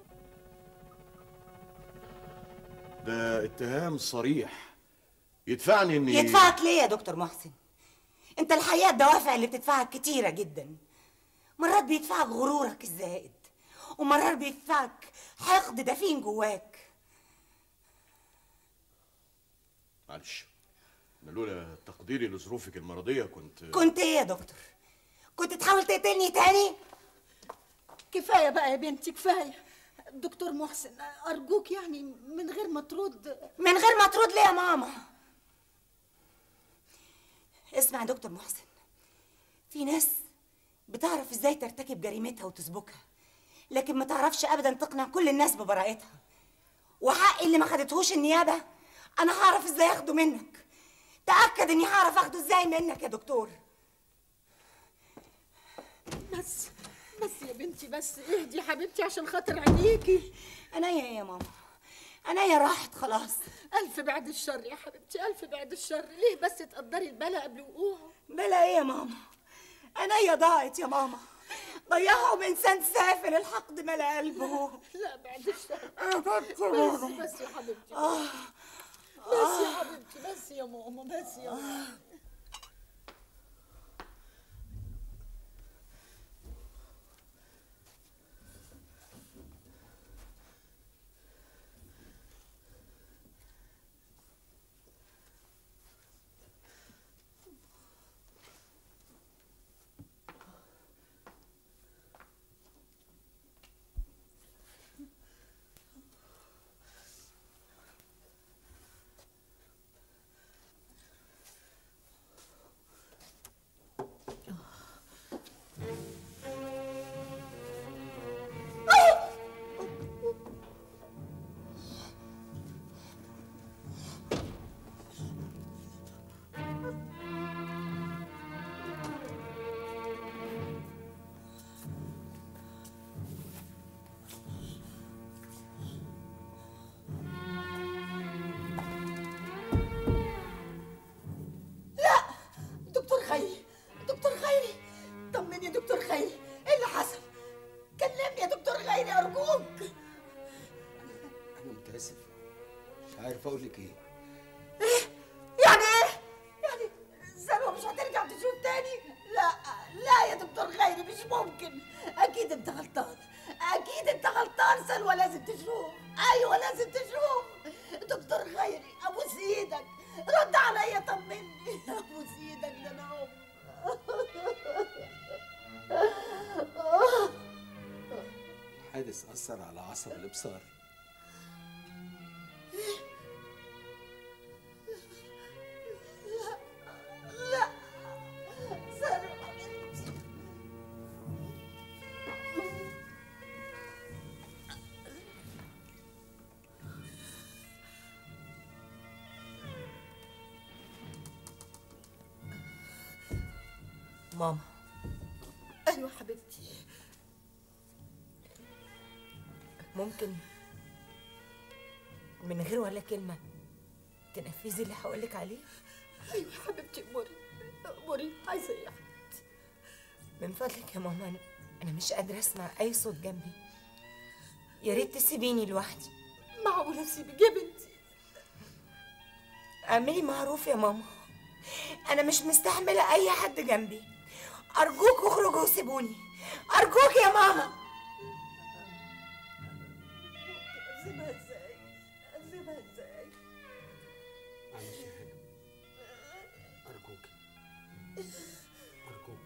ده اتهام صريح يدفعني اني يدفعك ليه يا دكتور محسن انت الحقيقة الدوافع اللي بتدفعك كتيرة جدا مرات بيدفعك غرورك الزائد ومرات بيدفعك حقد دفين جواك معلش انا لولا تقديري لظروفك المرضية كنت كنت ايه يا دكتور كنت تحاول تقتلني تاني كفايه بقى يا بنتي كفايه دكتور محسن ارجوك يعني من غير ما ترد من غير ما ترد ليه يا ماما اسمع يا دكتور محسن في ناس بتعرف ازاي ترتكب جريمتها وتسبكها لكن ما تعرفش ابدا تقنع كل الناس ببراءتها وحقي اللي ما خدتهوش النيابه انا هعرف ازاي اخده منك تاكد اني هعرف اخده ازاي منك يا دكتور بس بس يا بنتي بس اهدي يا حبيبتي عشان خاطر عينيكي عينيا يا ماما عينيا راحت خلاص الف بعد الشر يا حبيبتي الف بعد الشر ليه بس تقدري البلا قبل وقوعه بلا ايه يا ماما عينيا ضاعت يا ماما ضيعهم انسان سافل الحقد ملا قلبه لا بعد الشر بس بس بس يا حبيبتي آه. بس يا حبيبتي بس يا ماما بس يا ماما دكتور خيري دكتور خيري طمني يا دكتور خيري ايه اللي حصل كلمني يا دكتور خيري ارجوك انا متاسف مش عارف اقول لك ايه يعني ايه يعني سلوى مش هترجع تشوف تاني لا لا يا دكتور خيري مش ممكن اكيد انت غلطان اكيد انت غلطان سلوى لازم تشوف ايوه لازم تشوف دكتور خيري ابوس ايدك رد عليا طمني ابوس ايدك ده انا أم. الحادث اثر على عصب الابصار لا سلوى بنتي ماما ايوه حبيبتي ممكن من غير ولا كلمة تنفذي اللي هقولك عليه ايوه حبيبتي اموري اموري عايزه ايه يا حبيبتي من فضلك يا ماما أنا- أنا مش قادرة أسمع أي صوت جنبي يا ريت تسيبيني لوحدي معقوله اسيبك يا بنتي اعملي معروف يا ماما أنا مش مستحملة أي حد جنبي أرجوك اخرجوا وسيبوني أرجوك يا ماما اسيبها ازاي اسيبها ازاي معلش يا هانم ارجوك ارجوك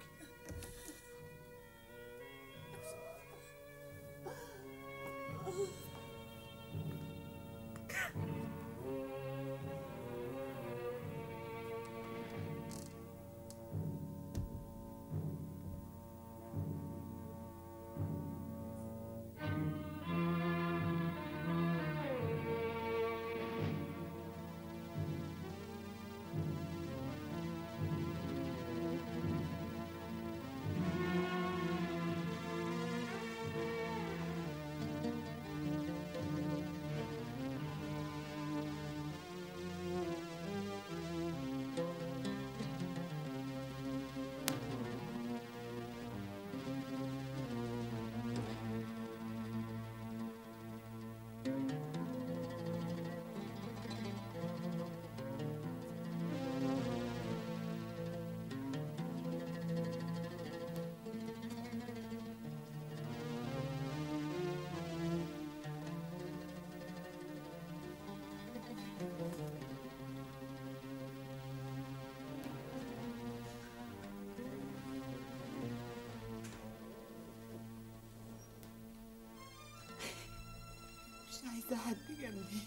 عايزة حد جنبي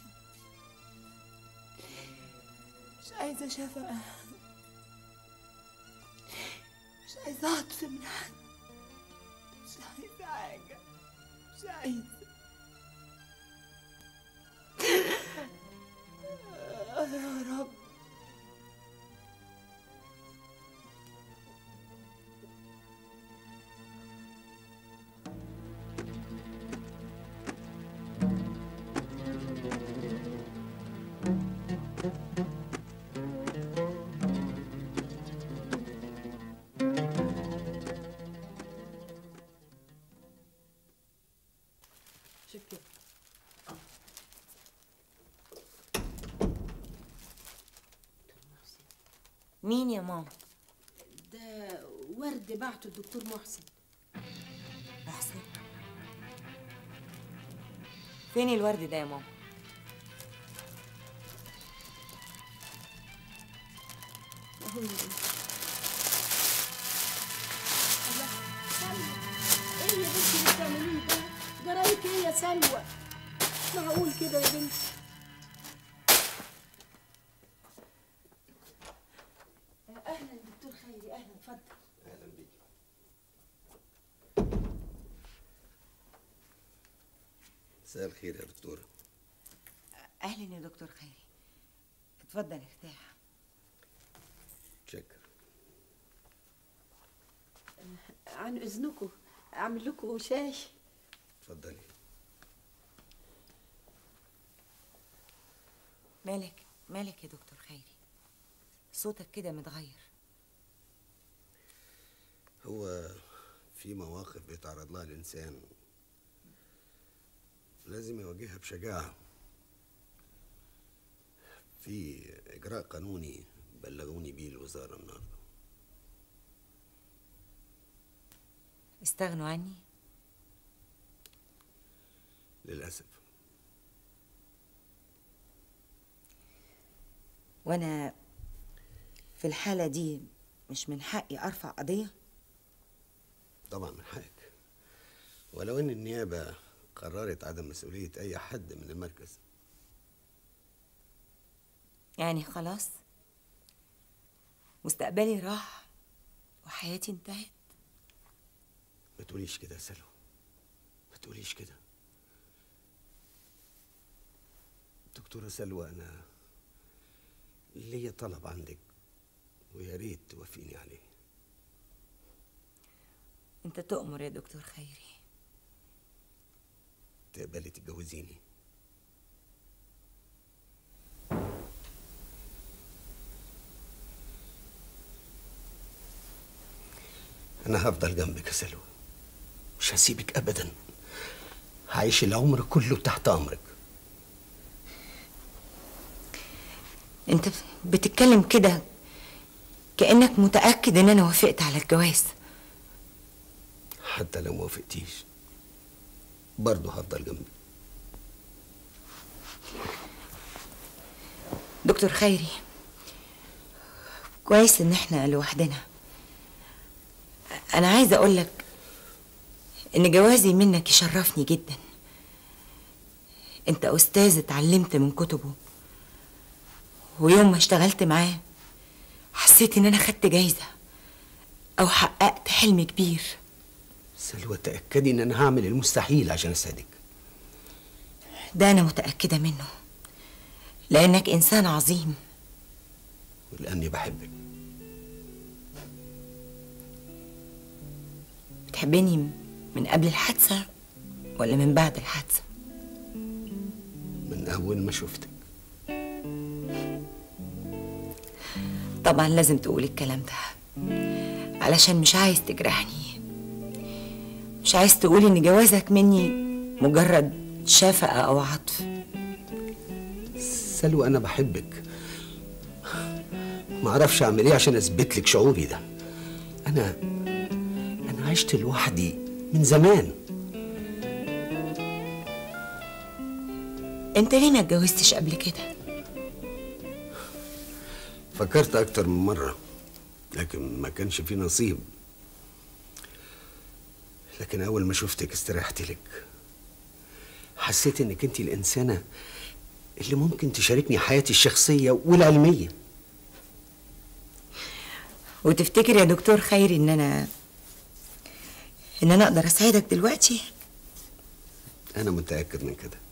مش عايزة شفقة مش عايزة عطف من حد مش عايزة حاجة مش عايزة يا رب شكرا مين يا ماما ده ورد بعته الدكتور محسن محسن فين الورد ده يا ماما اهو يا بنتي. الله، سلوى ايه يا بنتي اللي بتعمليه ده؟ جرايك ايه يا سلوى؟ معقول كده يا بنتي؟ اهلا دكتور خيري اهلا اتفضل اهلا بيك مساء الخير يا دكتوره اهلا يا دكتور خيري اتفضل ارتاح شكرا عن اذنكم اعمل لكم شاي اتفضلي مالك مالك يا دكتور خيري صوتك كده متغير هو في مواقف بيتعرض لها الإنسان لازم يواجهها بشجاعة في إجراء قانوني بلغوني بيه الوزارة النهاردة استغنوا عني للأسف وانا في الحالة دي مش من حقي ارفع قضية طبعا من حقك ولو إن النيابة قررت عدم مسؤولية أي حد من المركز يعني خلاص مستقبلي راح وحياتي انتهت ما تقوليش كده يا سلوى ما تقوليش كده دكتورة سلوى أنا ليا طلب عندك ويا ريت توافقيني عليه انت تؤمر يا دكتور خيري تقبلي تتجوزيني أنا هفضل جنبك يا سلوى مش هسيبك أبدا هعيش العمر كله تحت أمرك انت بتتكلم كده كأنك متأكد ان انا وافقت على الجواز حتى لو ما وافقتيش برضه هفضل جنبك دكتور خيري كويس ان احنا لوحدنا انا عايزه اقول لك ان جوازي منك يشرفني جدا انت استاذ اتعلمت من كتبه ويوم ما اشتغلت معاه حسيت ان انا خدت جايزه او حققت حلم كبير سلوى تأكدي إن أنا هعمل المستحيل عشان أسعدك ده انا متاكده منه لانك انسان عظيم ولأني بحبك بتحبني من قبل الحادثه ولا من بعد الحادثه من أول ما شفتك طبعا لازم تقول الكلام ده علشان مش عايز تجرحني مش عايز تقول ان جوازك مني مجرد شفقة او عطف سلوى أنا بحبك ما أعرفش أعمل إيه عشان أثبت لك شعوري ده أنا أنا عشت لوحدي من زمان انت ليه ما اتجوزتش قبل كده فكرت أكتر من مرة لكن ما كانش في نصيب لكن أول ما شفتك استريحت لك حسيت انك انت الانسانه اللي ممكن تشاركني حياتي الشخصيه والعلميه وتفتكر يا دكتور خيري ان انا ان انا اقدر اساعدك دلوقتي انا متاكد من كده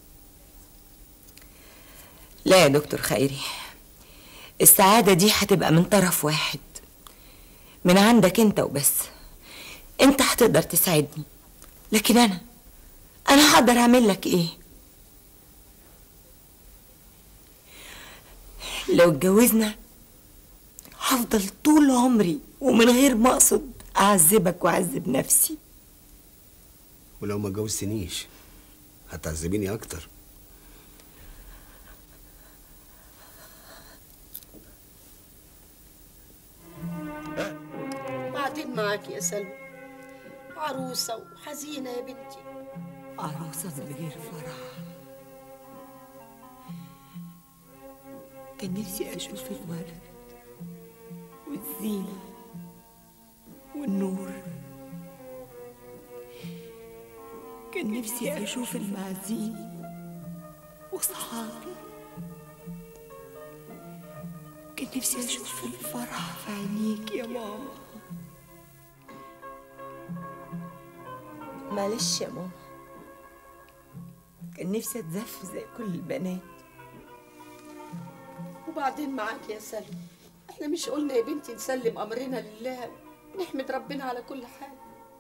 لا يا دكتور خيري السعادة دي هتبقى من طرف واحد من عندك انت وبس انت هتقدر تساعدني لكن انا انا هقدر اعمل لك ايه لو اتجوزنا هفضل طول عمري ومن غير ما اقصد اعذبك واعذب نفسي ولو ما جوزتنيش هتعذبيني اكتر بعدين معاك يا سلوى عروسة وحزينة يا بنتي عروسة من غير فرح كان نفسي أشوف الورد والزينة والنور كان نفسي أشوف المعازيم وصحابي كان نفسي أشوف الفرح في عينيك يا ماما معلش يا ماما كان نفسي اتزف زي كل البنات وبعدين معاك يا سلوى احنا مش قلنا يا بنتي نسلم امرنا لله نحمد ربنا على كل حال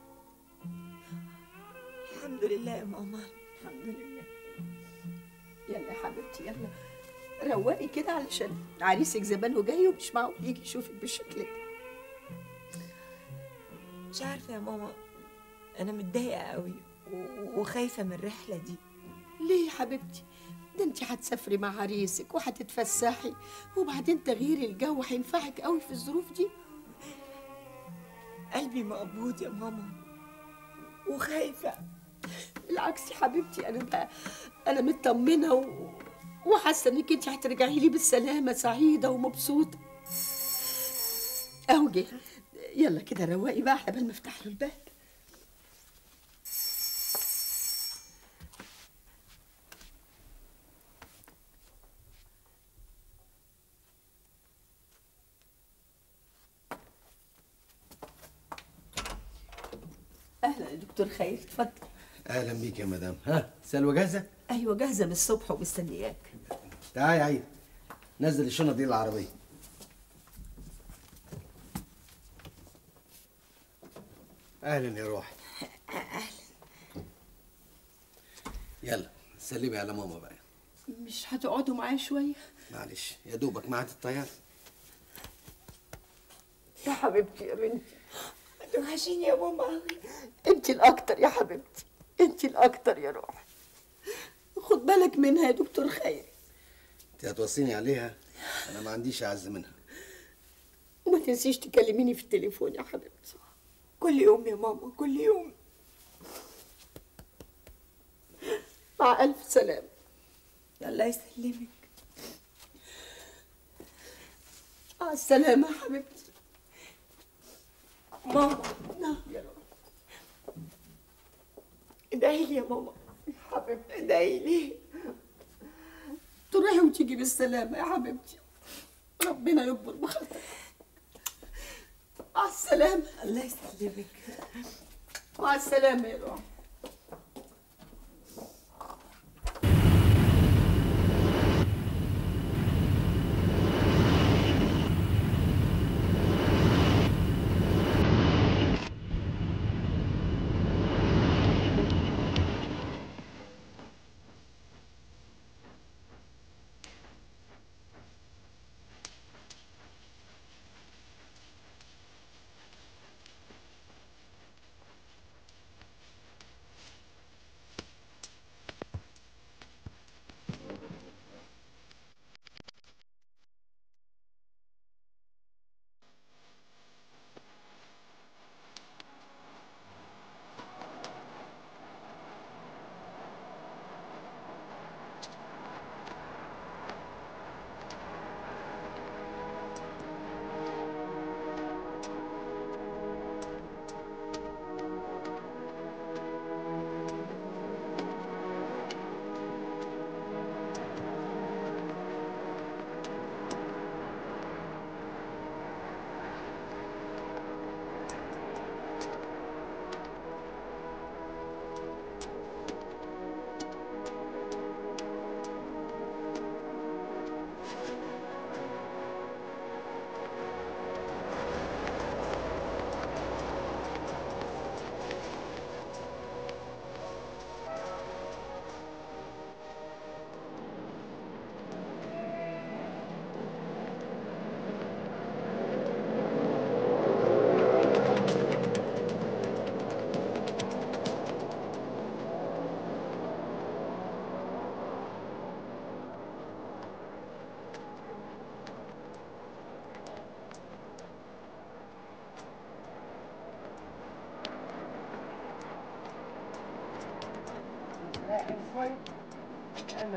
الحمد لله يا ماما الحمد لله يلا يا حبيبتي يلا روقي كده علشان عريسك زمانه جاي ومش معقول يجي يشوفك بالشكل ده مش عارفه يا ماما انا متضايقه قوي و- وخايفه من الرحله دي ليه يا حبيبتي ده انت هتسافري مع عريسك وهتتفسحي وبعدين تغيير الجو هينفعك قوي في الظروف دي قلبي مقبوض يا ماما وخايفه بالعكس يا حبيبتي انا بقى انا مطمنه و... وحاسه انك انت هترجعي لي بالسلامه سعيده ومبسوطه اهو جه يلا كده روقي بقى قبل ما افتح له الباب اهلا يا دكتور خير اتفضل اهلا بيك يا مدام ها سلوى جاهزه ايوه جاهزه من الصبح ومستنياك تعالي يا عيد نزل الشنط دي العربيه اهلا يا روحي يلا سلمي على ماما بقى مش هتقعدوا معايا شويه معلش يا دوبك معت الطيار يا حبيبتي يا بنتي توحشيني يا ماما قوي انت الاكتر يا حبيبتي انت الاكتر يا روحي خد بالك منها يا دكتور خير انت هتوصيني عليها انا ما عنديش اعز منها وما تنسيش تكلميني في التليفون يا حبيبتي كل يوم يا ماما كل يوم مع الف سلامه الله يسلمك مع السلامه يا حبيبتي ماما نعم يا روحي ادعي لي يا ماما حبيبتي ادعي لي تروحي وتيجي بالسلامه يا حبيبتي ربنا يكبر بخاطرك مع السلامه الله يسلمك مع السلامه يا روحي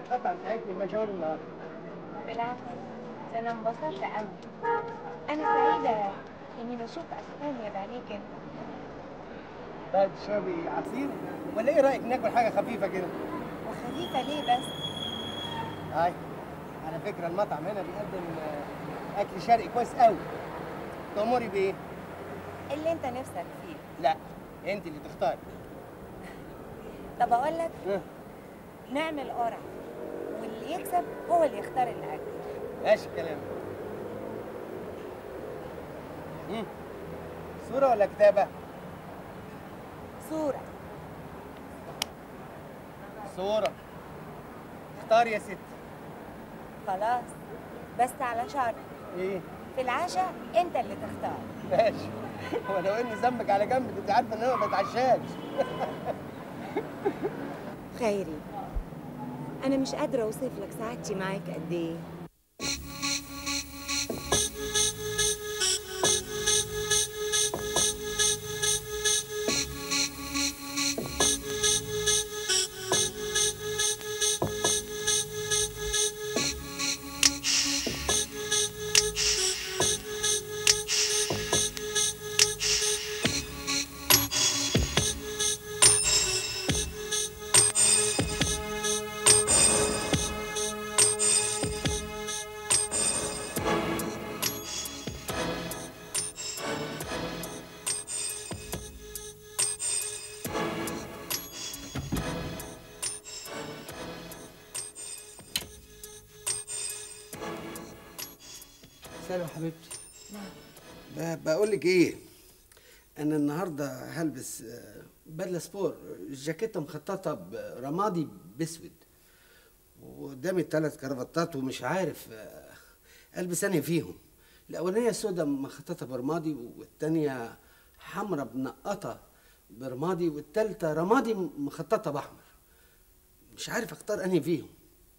القطعه بتاعتني مشغول النهارده بالعكس ده انا انبسطت قوي انا سعيده اني بشوف اسبانيا بعينيك انت طيب تشربي عصير ولا ايه رايك ناكل حاجه خفيفه كده وخفيفه ليه بس هاي على فكره المطعم هنا بيقدم آه، اكل شرقي كويس قوي تأمري بايه اللي انت نفسك فيه لا انت اللي تختاري طب اقول لك ها، نعمل قرعه واللي يكسب هو اللي يختار الاكل ماشي الكلام مم. صوره ولا كتابه صوره صوره اختار يا ستي خلاص بس على شرط ايه في العشاء انت اللي تختار ماشي ولو ان ذنبك على جنب انت عارفه ان انا ما بتعشاش خيري انا مش قادره اوصف لك سعادتي معاك قد ايه سلام حبيبتي ب- بقول لك ايه انا النهارده هلبس آه، بدله سبور جاكيته مخططه برمادي باسود وقدامي ثلاث كرافتات ومش عارف آه، البس انهي فيهم الاولانيه سودا مخططه برمادي والثانيه حمراء بنقطه برمادي والثالثه رمادي مخططه باحمر مش عارف اختار انهي فيهم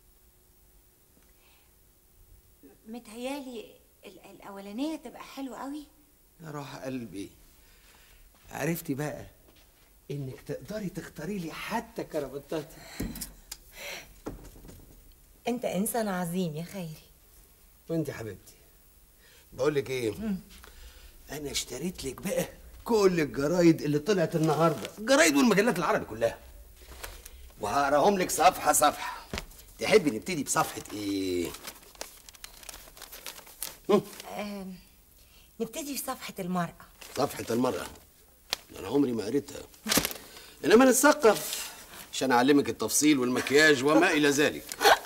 متهيالي ال- الاولانيه تبقى حلوه قوي يا روح قلبي عرفتي بقى انك تقدري تختاري لي حتى كرافتاتي انت انسان عظيم يا خيري وانت حبيبتي بقول لك ايه انا اشتريت لك بقى كل الجرايد اللي طلعت النهارده الجرايد والمجلات العربي كلها وهقراهم لك صفحه صفحه تحبي نبتدي بصفحه ايه آم، نبتدي في صفحه المراه صفحه المراه انا عمري ما قريتها انما نتثقف عشان اعلمك التفصيل والمكياج وما الى ذلك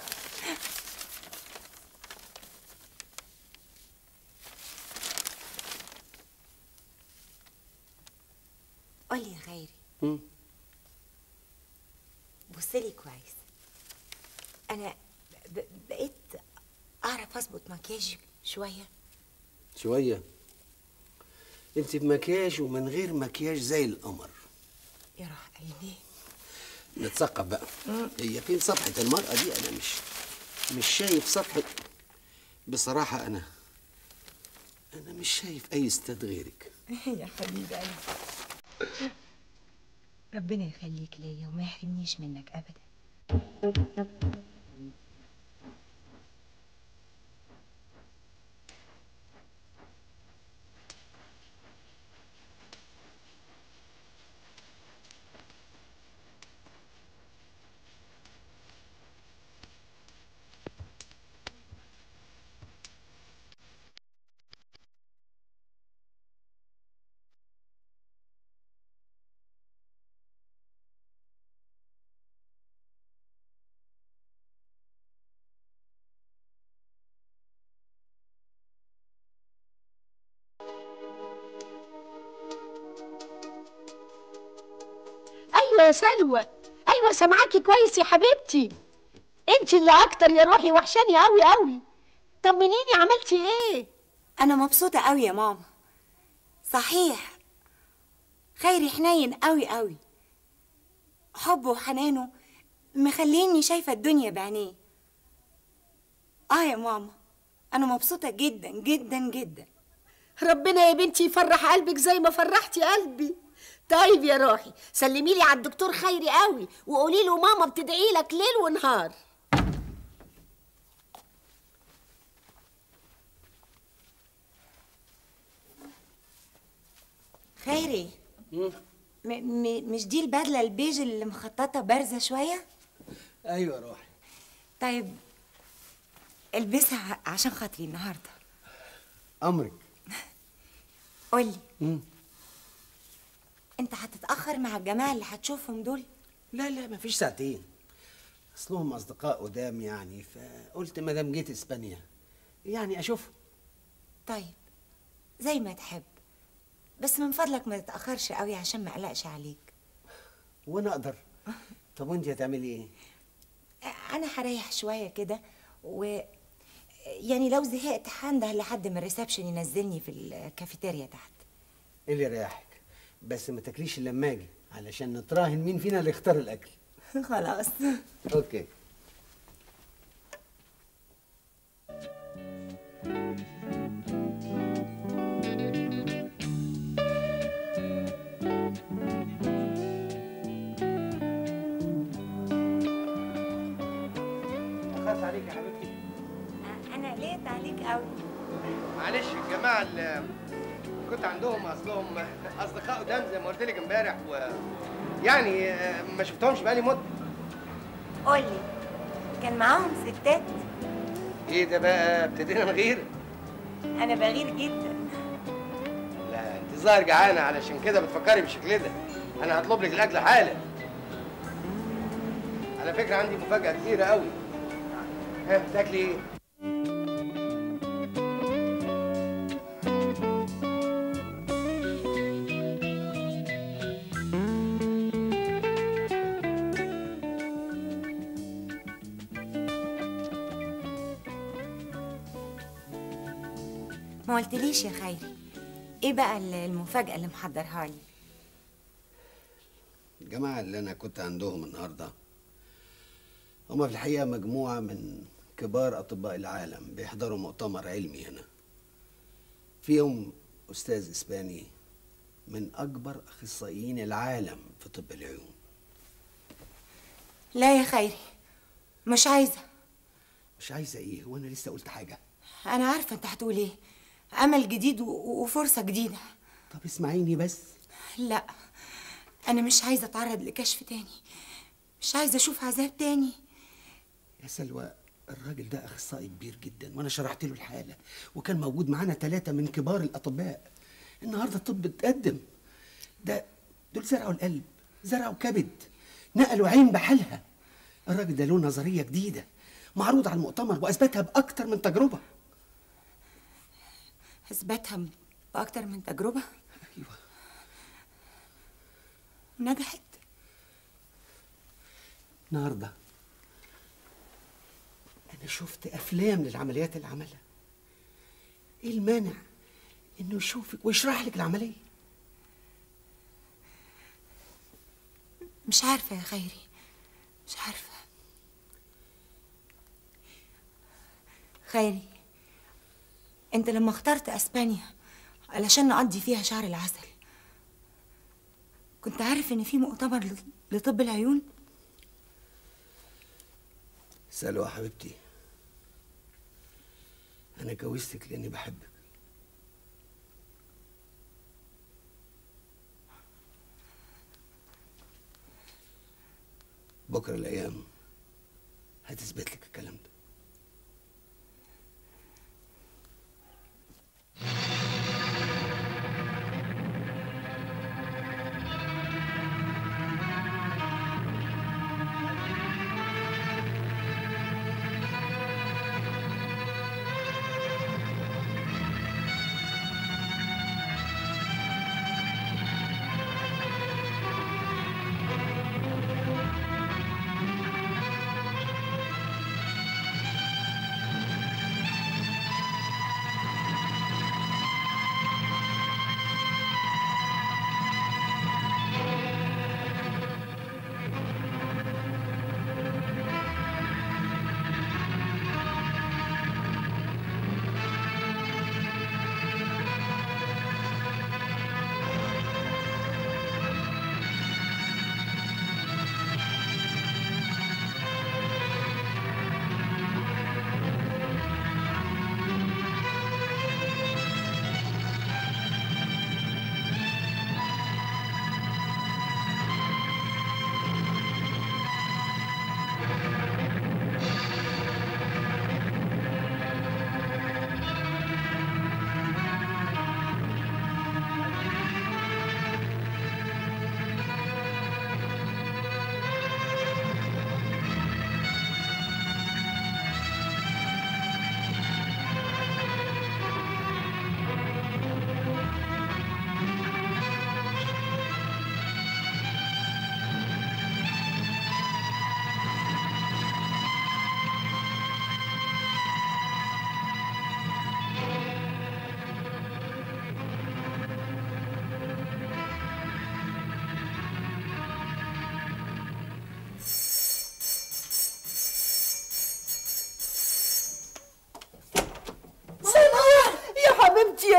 قولي يا خيري مم. بصلي كويس انا ب- بقيت اعرف اظبط مكياجي شويه شويه انت بمكياج ومن غير مكياج زي القمر يا روح قلبي نتثقف بقى هي فين صفحة المرأة دي أنا مش مش شايف صفحة بصراحة أنا أنا مش شايف أي استاذ غيرك يا حبيبي قلبي ربنا يخليك ليا وما يحرمنيش منك ابدا ايوه يا سلوى ايوه سامعاكي كويس يا حبيبتي انت اللي اكتر يا روحي وحشاني قوي قوي طمنيني عملتي ايه انا مبسوطه قوي يا ماما صحيح خيري حنين قوي قوي حبه وحنانه مخليني شايفه الدنيا بعينيه اه يا ماما انا مبسوطه جدا جدا جدا ربنا يا بنتي يفرح قلبك زي ما فرحتي قلبي طيب يا روحي سلمي لي على الدكتور خيري قوي وقولي له ماما بتدعي لك ليل ونهار خيري م م مش دي البدله البيج اللي مخططه بارزه شويه ايوه روحي طيب البسها ع- عشان خاطري النهارده امرك قولي مم. انت هتتاخر مع الجماعه اللي هتشوفهم دول لا لا مفيش ساعتين اصلهم اصدقاء قدام يعني فقلت ما دام جيت اسبانيا يعني اشوفهم طيب زي ما تحب بس من فضلك ما تتاخرش قوي عشان ما اقلقش عليك وانا اقدر طب وانت هتعملي ايه انا هريح شويه كده و يعني لو زهقت هنده لحد ما الريسبشن ينزلني في الكافيتيريا تحت ايه اللي يريحك بس ما تاكليش الا لما اجي علشان نتراهن مين فينا اللي يختار الاكل خلاص اوكي اخاف عليك يا حبيبتي انا لقيت عليك قوي معلش الجماعه اللي كنت عندهم اصلهم اصدقاء قدام زي ما قلت لك امبارح و يعني آه، ما شفتهمش بقالي مده قولي كان معاهم ستات ايه ده بقى ابتدينا نغير انا بغير جدا لا انت ظاهر جعانه علشان كده بتفكري بالشكل ده انا هطلب لك الاكل حالا على فكره عندي مفاجاه كبيره قوي ها تاكلي ايه ما قلتليش يا خيري ايه بقى ال- المفاجاه اللي محضرها لي الجماعة اللي أنا كنت عندهم النهاردة هما في الحقيقة مجموعة من كبار أطباء العالم بيحضروا مؤتمر علمي هنا فيهم أستاذ إسباني من أكبر أخصائيين العالم في طب العيون لا يا خيري مش عايزه مش عايزة إيه وأنا لسه قلت حاجة انا عارفه انت هتقول ايه امل جديد و- و- وفرصه جديده طب اسمعيني بس لا انا مش عايزه اتعرض لكشف تاني مش عايزه اشوف عذاب تاني يا سلوى الراجل ده أخصائي كبير جدا وأنا شرحت له الحالة وكان موجود معانا ثلاثة من كبار الأطباء النهاردة الطب اتقدم ده دول زرعوا القلب زرعوا كبد نقلوا عين بحالها الراجل ده له نظرية جديدة معروض على المؤتمر وأثبتها بأكتر من تجربة اثبتها باكتر من تجربه ايوه نجحت النهارده أنا شفت أفلام للعمليات اللي عملها إيه المانع إنه يشوفك ويشرح لك العملية مش عارفه يا خيري مش عارفه خيري انت لما اخترت اسبانيا علشان نقضي فيها شهر العسل كنت عارف ان في مؤتمر لط- لطب العيون سلوى حبيبتي أنا جوزتك لأني بحبك بكرة الأيام هتثبت لك الكلام ده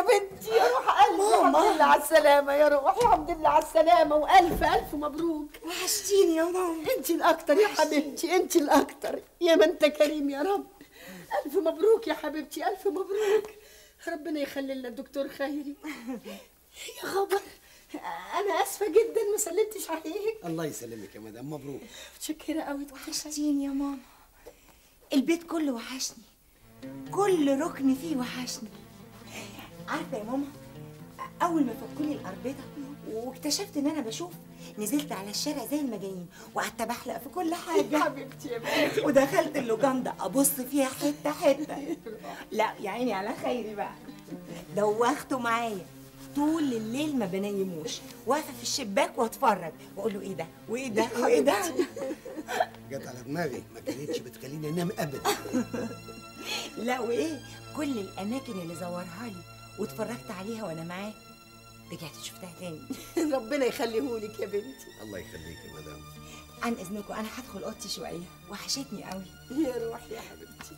بنتي يا روح قلبي الحمد لله على السلامة يا روحي الحمد لله على السلامة وألف ألف مبروك وحشتيني يا ماما أنت الأكتر يا حبيبتي أنت الأكتر يا ما أنت كريم يا رب ألف مبروك يا حبيبتي ألف مبروك ربنا يخلي لنا الدكتور خيري يا خبر أنا آسفة جدا ما سلمتش عليك الله يسلمك يا مدام مبروك متشكرة قوي وحشتيني يا ماما البيت كله وحشني كل ركن فيه وحشني عارفه يا ماما اول ما فكولي الاربطه واكتشفت ان انا بشوف نزلت على الشارع زي المجانين وقعدت بحلق في كل حاجه حبيبتي يا بنتي ودخلت اللوجاندا ابص فيها حته حته لا يا عيني على خيري بقى دوخته معايا طول الليل ما بنيموش واقفه في الشباك واتفرج واقول له ايه ده وايه ده وايه ده جت على دماغي ما كانتش بتخليني انام ابدا لا وايه كل الاماكن اللي زورها لي واتفرجت عليها وانا معاه رجعت شفتها تاني ربنا يخليهولك يا بنتي الله يخليك يا مدام عن اذنكم انا هدخل اوضتي شويه وحشتني قوي يا روحي يا حبيبتي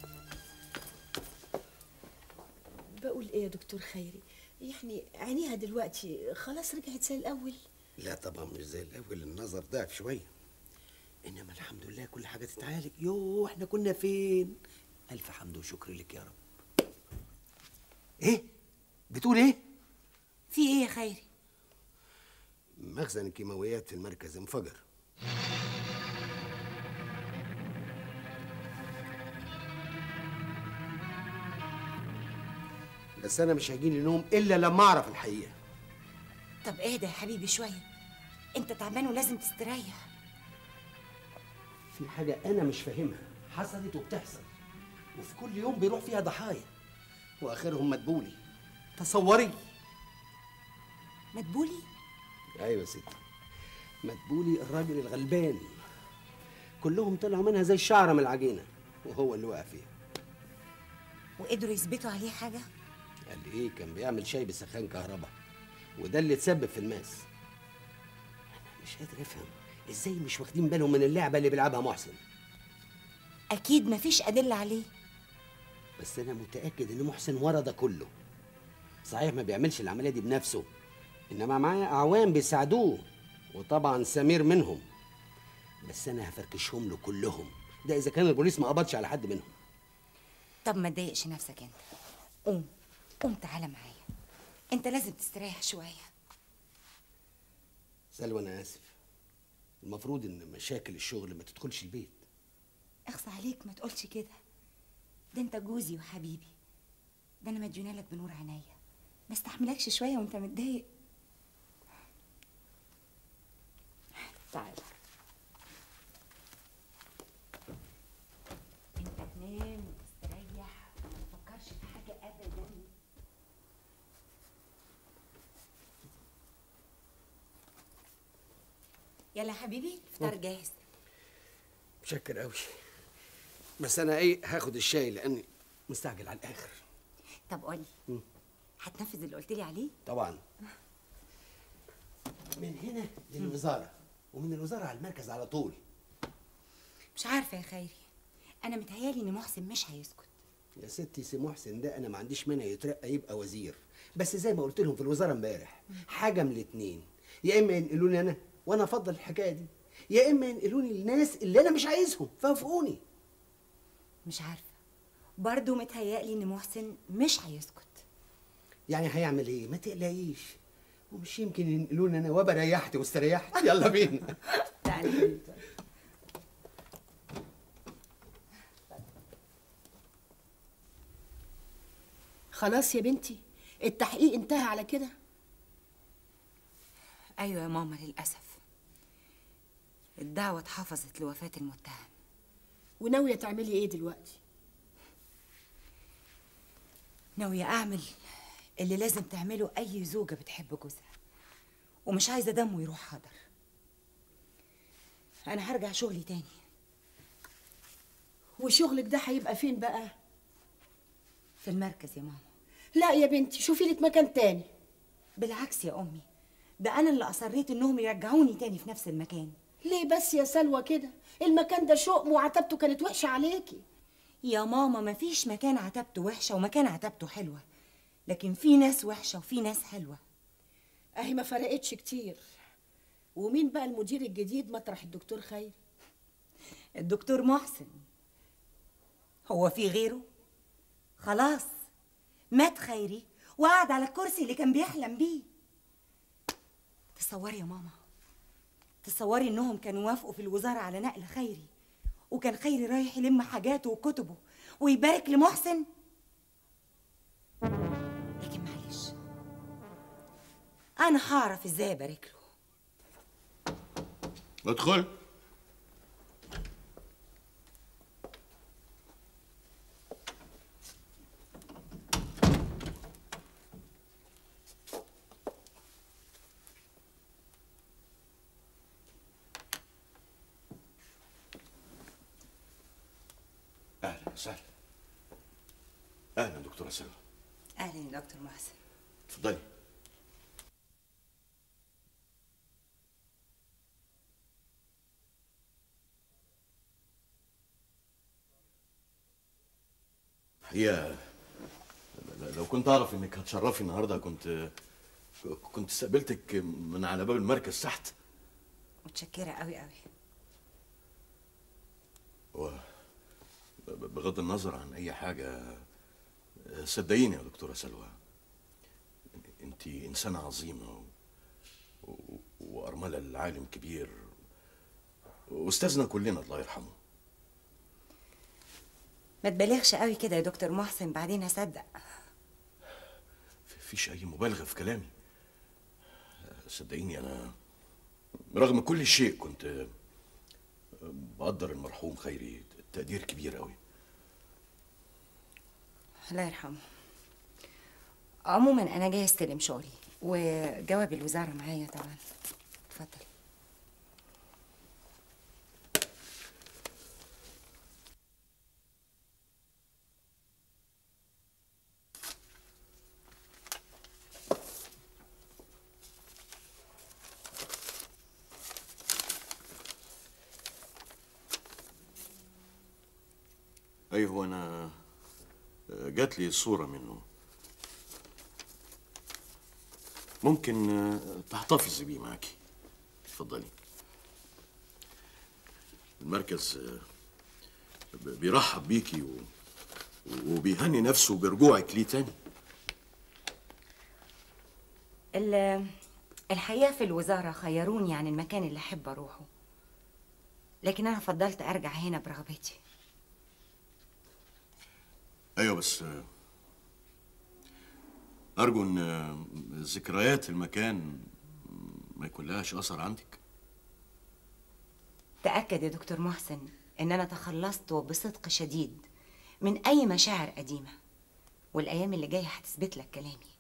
بقول ايه يا دكتور خيري يعني عينيها دلوقتي خلاص رجعت زي الاول لا طبعا مش زي الاول النظر ضعف شويه انما الحمد لله كل حاجه تتعالج يوه احنا كنا فين الف حمد وشكر لك يا رب ايه بتقول ايه في ايه يا خيري مخزن الكيماويات في المركز انفجر بس انا مش هيجيلي نوم الا لما اعرف الحقيقه طب اهدى يا حبيبي شويه انت تعبان ولازم تستريح في حاجه انا مش فاهمها حصلت وبتحصل وفي كل يوم بيروح فيها ضحايا واخرهم مدبولي تصوري مدبولي ايوه يا ستي مدبولي الراجل الغلبان كلهم طلعوا منها زي الشعره من العجينه وهو اللي وقع فيها وقدروا يثبتوا عليه حاجه قال لي ايه كان بيعمل شاي بسخان كهرباء وده اللي تسبب في الماس انا مش قادر افهم ازاي مش واخدين بالهم من اللعبه اللي بيلعبها محسن اكيد مفيش ادله عليه بس انا متاكد ان محسن ورا ده كله صحيح ما بيعملش العمليه دي بنفسه انما معايا اعوان بيساعدوه وطبعا سمير منهم بس انا هفركشهم له كلهم ده اذا كان البوليس ما قبضش على حد منهم طب ما تضايقش نفسك انت قوم قوم تعالى معايا انت لازم تستريح شويه سلوى انا اسف المفروض ان مشاكل الشغل ما تدخلش البيت اخصى عليك ما تقولش كده ده انت جوزي وحبيبي ده انا مديونه لك بنور عينيا ما استحملكش شويه وانت متضايق تعال انت تنام وتستريح وما تفكرش في حاجه ابدا يلا يا حبيبي الفطار جاهز متشكر قوي بس انا ايه هاخد الشاي لاني مستعجل على الاخر طب قولي مم. هتنفذ اللي قلت لي عليه طبعا من هنا للوزاره ومن الوزاره على المركز على طول مش عارفه يا خيري انا متهيالي ان محسن مش هيسكت يا ستي سي محسن ده انا ما عنديش مانع يترقى يبقى وزير بس زي ما قلت لهم في الوزاره امبارح حاجه من الاتنين يا اما ينقلوني انا وانا افضل الحكايه دي يا اما ينقلوني للناس اللي انا مش عايزهم فوافقوني مش عارفه برضه متهيألي ان محسن مش هيسكت يعني هيعمل ايه ما تقلقيش ومش يمكن ينقلوني انا وابقى ريحت واستريحت يلا بينا تعالي خلاص يا بنتي التحقيق انتهى على كده ايوه يا ماما للاسف الدعوه اتحفظت لوفاه المتهم وناويه تعملي ايه دلوقتي ناويه اعمل اللي لازم تعمله اي زوجه بتحب جوزها ومش عايزه دمه يروح حضر انا هرجع شغلي تاني وشغلك ده هيبقى فين بقى في المركز يا ماما لا يا بنتي شوفي لك مكان تاني بالعكس يا امي ده انا اللي اصريت انهم يرجعوني تاني في نفس المكان ليه بس يا سلوى كده المكان ده شؤم وعتبته كانت وحشه عليكي يا ماما مفيش مكان عتبته وحشه ومكان عتبته حلوه لكن في ناس وحشه وفي ناس حلوه اهي ما فرقتش كتير ومين بقى المدير الجديد مطرح الدكتور خيري الدكتور محسن هو في غيره خلاص مات خيري وقعد على الكرسي اللي كان بيحلم بيه تصوري يا ماما تصوري انهم كانوا وافقوا في الوزاره على نقل خيري وكان خيري رايح يلم حاجاته وكتبه ويبارك لمحسن لكن معلش انا هعرف ازاي ابارك له ادخل اهلا وسهلا اهلا دكتوره سلمى اهلا يا دكتور محسن اتفضلي هي لو كنت اعرف انك هتشرفي النهارده كنت كنت استقبلتك من على باب المركز تحت متشكره قوي قوي و بغض النظر عن اي حاجه صدقيني يا دكتوره سلوى انت انسانه عظيمه و... و... وارمله العالم كبير واستاذنا كلنا الله يرحمه ما تبالغش قوي كده يا دكتور محسن بعدين هصدق مفيش اي مبالغه في كلامي صدقيني انا رغم كل شيء كنت بقدر المرحوم خيري تقدير كبير قوي الله يرحمه عموما انا جاي استلم شغلي وجواب الوزاره معايا طبعا اتفضل ايوه هو انا جات لي صوره منه ممكن تحتفظي بيه معاكي اتفضلي المركز بيرحب بيكي و... وبيهني نفسه برجوعك ليه تاني ال- الحقيقه في الوزاره خيروني عن المكان اللي احب اروحه لكن انا فضلت ارجع هنا برغبتي ايوه بس ارجو ان ذكريات المكان ما يكون لهاش اثر عندك تاكد يا دكتور محسن ان انا تخلصت وبصدق شديد من اي مشاعر قديمه والايام اللي جايه هتثبت لك كلامي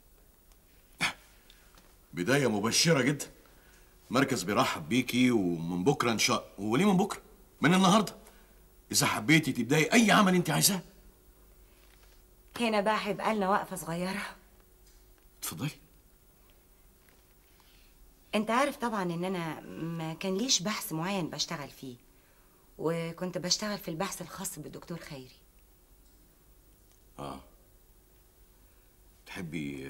بدايه مبشره جدا مركز بيرحب بيكي ومن بكره ان شاء وليه من بكره من النهارده اذا حبيتي تبداي اي عمل انت عايزاه هنا بقى هيبقى لنا وقفه صغيره اتفضلي انت عارف طبعا ان انا ما كان ليش بحث معين بشتغل فيه وكنت بشتغل في البحث الخاص بالدكتور خيري اه تحبي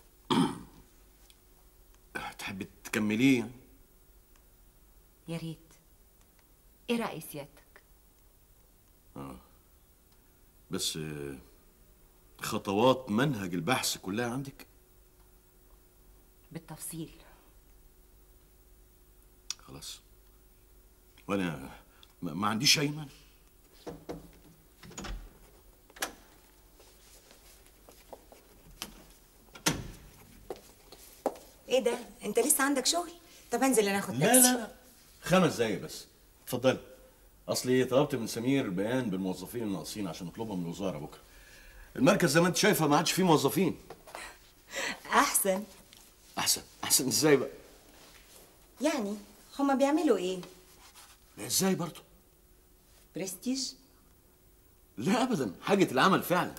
تحبي تكمليه يعني؟ يا ريت ايه راي سيادتك اه بس آه، خطوات منهج البحث كلها عندك بالتفصيل خلاص وانا ما ما عنديش اي مانع ايه ده انت لسه عندك شغل طب انزل انا اخد لا تاكسي لا لا خمس دقايق بس اتفضلي اصلي طلبت من سمير بيان بالموظفين الناقصين عشان نطلبهم من الوزاره بكره المركز زي ما انت شايفه ما عادش فيه موظفين احسن احسن احسن ازاي بقى يعني هما بيعملوا ايه لا ازاي برضه برستيج لا ابدا حاجه العمل فعلا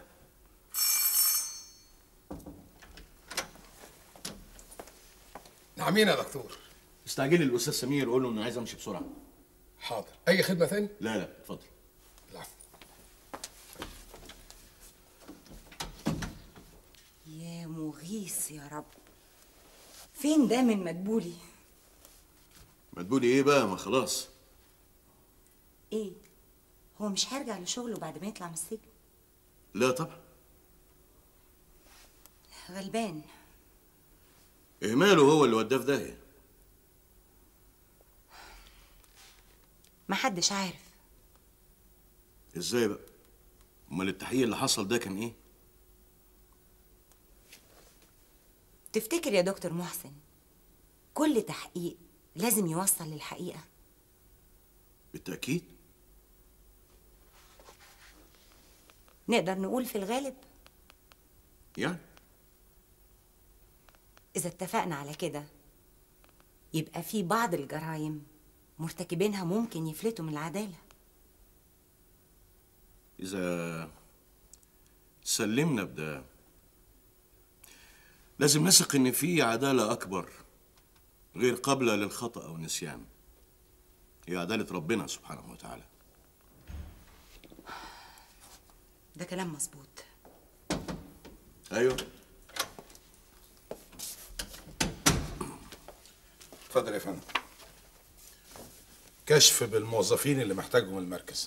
نعمين يا دكتور استعجلي الاستاذ سمير قول له اني عايز امشي بسرعه حاضر اي خدمه ثاني لا لا اتفضل العفو يا كويس يا رب فين ده من مدبولي ما تقولي ايه بقى ما خلاص ايه هو مش هيرجع لشغله بعد ما يطلع من السجن لا طبعا غلبان اهماله هو اللي وداه في داهيه محدش عارف ازاي بقى امال التحقيق اللي حصل ده كان ايه تفتكر يا دكتور محسن كل تحقيق لازم يوصل للحقيقة بالتاكيد نقدر نقول في الغالب يعني إذا اتفقنا على كده يبقى في بعض الجرائم مرتكبينها ممكن يفلتوا من العدالة اذا سلمنا بده لازم نثق ان في عداله اكبر غير قابله للخطا او النسيان هي عداله ربنا سبحانه وتعالى ده كلام مظبوط ايوه اتفضل يا فندم كشف بالموظفين اللي محتاجهم المركز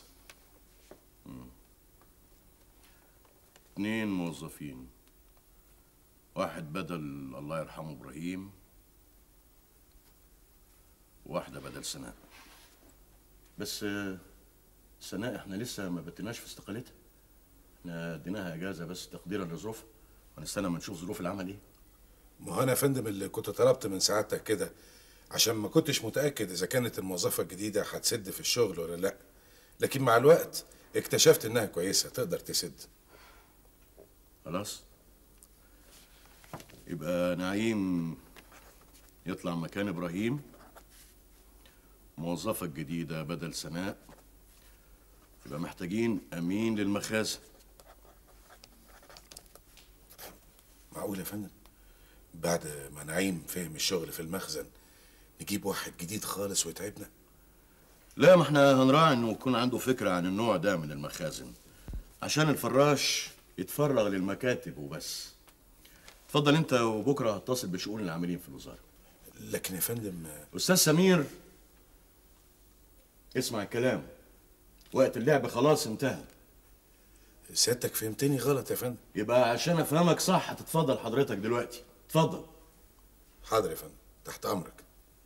اتنين موظفين واحد بدل الله يرحمه ابراهيم واحده بدل سناء بس آه، سناء احنا لسه ما بتناش في استقالتها احنا اديناها اجازه بس تقديرا لظروفها ونستنى ما نشوف ظروف العمل ايه ما هو انا يا فندم اللي كنت طلبت من سعادتك كده عشان ما كنتش متاكد اذا كانت الموظفه الجديده هتسد في الشغل ولا لا لكن مع الوقت اكتشفت انها كويسه تقدر تسد خلاص يبقى نعيم يطلع مكان ابراهيم موظفة الجديدة بدل سناء يبقى محتاجين امين للمخازن معقول يا فندم بعد ما نعيم فهم الشغل في المخزن نجيب واحد جديد خالص ويتعبنا لا ما احنا هنراعي انه يكون عنده فكرة عن النوع ده من المخازن عشان الفراش يتفرغ للمكاتب وبس اتفضل انت وبكره هتصل بشؤون العاملين في الوزارة لكن يا فندم استاذ سمير اسمع الكلام وقت اللعب خلاص انتهى سيادتك فهمتني غلط يا فندم يبقى عشان افهمك صح هتتفضل حضرتك دلوقتي اتفضل حاضر يا فندم تحت امرك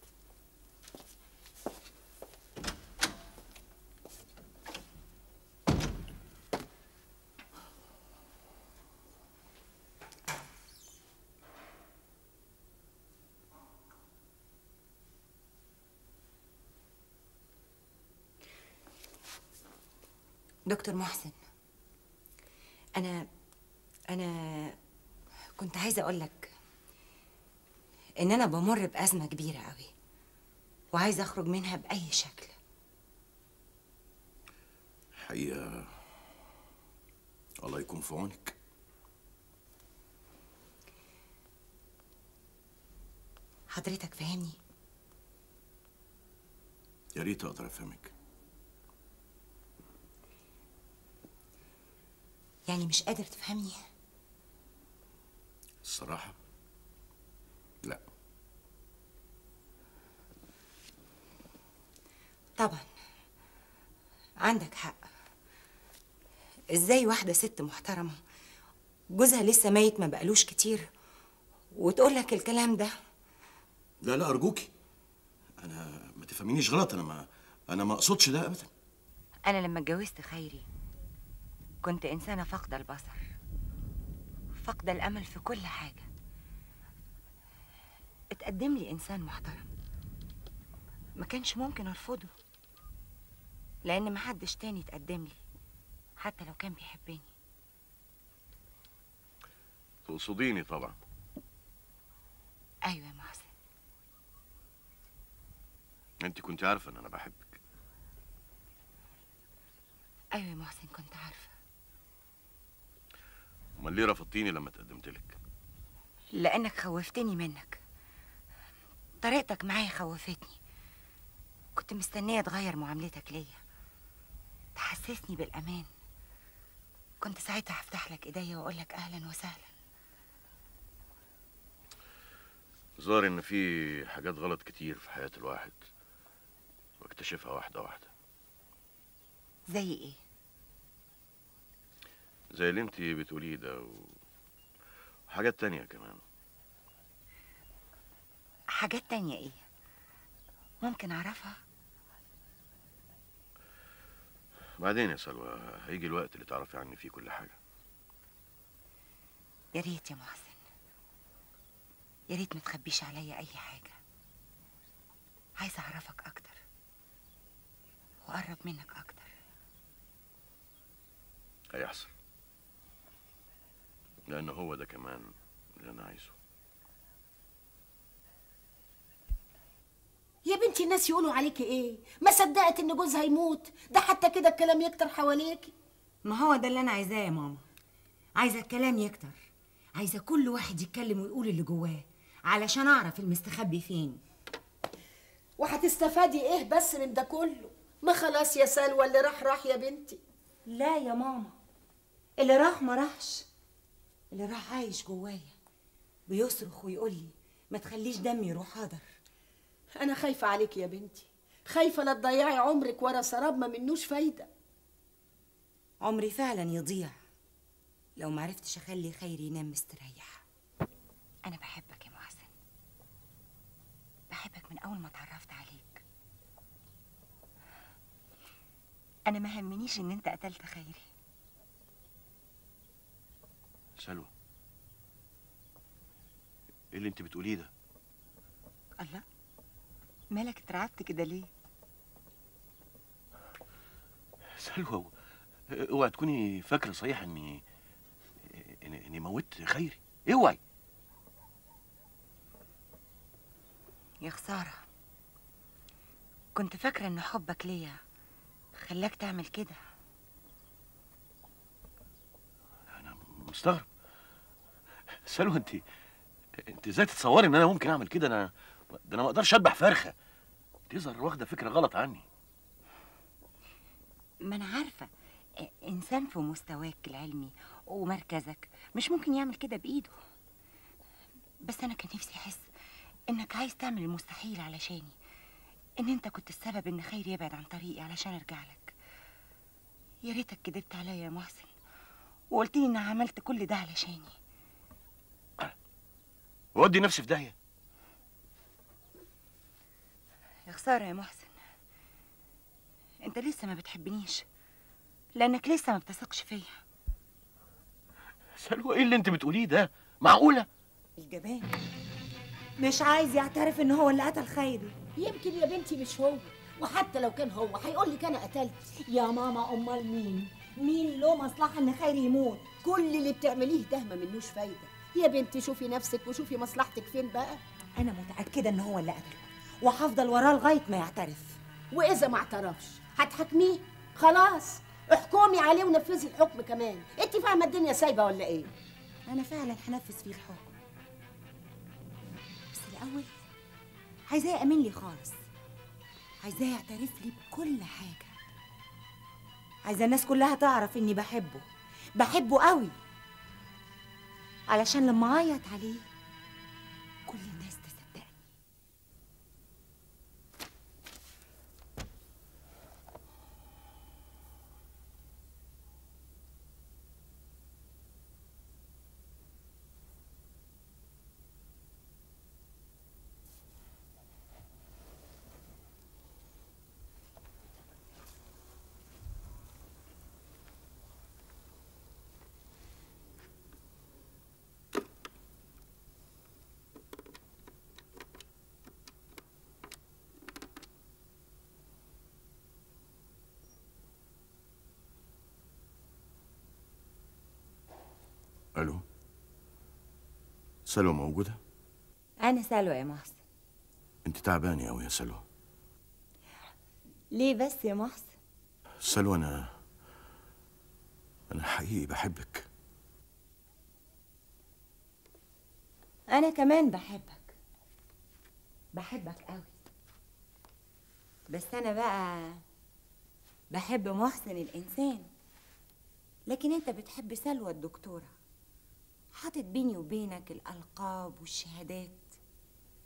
دكتور محسن أنا أنا كنت عايزة أقول لك إن أنا بمر بأزمة كبيرة قوي وعايزة أخرج منها بأي شكل حقيقة الله يكون في عونك حضرتك فاهمني يا ريت اقدر افهمك يعني مش قادر تفهمني الصراحة لا طبعا عندك حق ازاي واحدة ست محترمة جوزها لسه ميت ما بقالوش كتير وتقول لك الكلام ده لا لا ارجوكي انا ما تفهمينيش غلط انا ما انا ما اقصدش ده ابدا أنا لما اتجوزت خيري كنت إنسانة فاقدة البصر فاقدة الأمل في كل حاجة اتقدم لي إنسان محترم ما كانش ممكن أرفضه لأن محدش تاني اتقدم لي حتى لو كان بيحبني تقصديني طبعا أيوة يا محسن انت كنت عارفة ان انا بحبك أيوة يا محسن كنت عارفة امال ليه رفضتيني لما تقدمت لك لأنك خوفتني منك طريقتك معايا خوفتني كنت مستنية تغير معاملتك ليا تحسسني بالأمان كنت ساعتها هفتح لك إيديا وأقول لك أهلا وسهلا ظاهر ان في حاجات غلط كتير في حياة الواحد واكتشفها واحدة واحدة زي ايه زي اللي انت بتقوليه ده و... وحاجات تانية كمان حاجات تانية ايه ممكن اعرفها بعدين يا سلوى هيجي الوقت اللي تعرفي عني فيه كل حاجة يا ريت يا محسن يا ريت ما تخبيش عليا اي حاجه عايزه اعرفك اكتر واقرب منك اكتر هيحصل لأن هو ده كمان اللي أنا عايزه يا بنتي الناس يقولوا عليكي ايه ما صدقت ان جوزها يموت ده حتى كده الكلام يكتر حواليكي ما هو ده اللي انا عايزاه يا ماما عايزه الكلام يكتر عايزه كل واحد يتكلم ويقول اللي جواه علشان اعرف المستخبي فين وهتستفادي ايه بس من ده كله ما خلاص يا سلوى اللي راح راح يا بنتي لا يا ماما اللي راح ما راحش اللي راح عايش جوايا بيصرخ ويقول لي ما تخليش دمي يروح هدر انا خايفه عليكي يا بنتي خايفه لا تضيعي عمرك ورا سراب ما منوش فايده عمري فعلا يضيع لو معرفتش اخلي خيري ينام مستريح انا بحبك يا محسن بحبك من اول ما اتعرفت عليك انا ما همنيش ان انت قتلت خيري سلوى ايه اللي انت بتقوليه ده الله مالك اترعبت كده ليه سلوى اوعي تكوني فاكره صحيح اني اني, إني موت خيري اوعي يا خساره كنت فاكره ان حبك ليا خلاك تعمل كده مستغرب سلوى انت انت ازاي تتصوري ان انا ممكن اعمل كده انا ده انا ما اقدرش اذبح فرخه تظهر واخده فكره غلط عني ما انا عارفه إ- انسان في مستواك العلمي ومركزك مش ممكن يعمل كده بايده بس انا كان نفسي احس انك عايز تعمل المستحيل علشاني ان انت كنت السبب ان خيري يبعد عن طريقي علشان ارجع لك يا ريتك كدبت عليا يا محسن وقلت لي اني عملت كل ده علشاني وادي نفسي في داهيه يا خساره يا محسن انت لسه ما بتحبنيش لانك لسه ما بتثقش فيا سلوى ايه اللي انت بتقوليه ده معقوله الجبان مش عايز يعترف ان هو اللي قتل خيري يمكن يا بنتي مش هو وحتى لو كان هو هيقول لك انا قتلت يا ماما امال مين مين له مصلحه ان خيري يموت كل اللي بتعمليه ده ما منوش فايده يا بنتي شوفي نفسك وشوفي مصلحتك فين بقى انا متاكده ان هو اللي قتله وهفضل وراه لغايه ما يعترف واذا ما اعترفش هتحاكميه خلاص احكمي عليه ونفذي الحكم كمان انت فاهمه الدنيا سايبه ولا ايه انا فعلا هنفذ فيه الحكم بس الاول عايزاه يامن لي خالص عايزاه يعترف لي بكل حاجه عايزه الناس كلها تعرف اني بحبه بحبه قوي علشان لما اعيط عليه كل الناس تصدقني الو سلوى موجوده انا سلوى يا محسن انت تعبانه قوي يا سلوى ليه بس يا محسن سلوى انا انا حقيقي بحبك انا كمان بحبك بحبك قوي بس انا بقى بحب محسن الانسان لكن انت بتحب سلوى الدكتوره حاطط بيني وبينك الالقاب والشهادات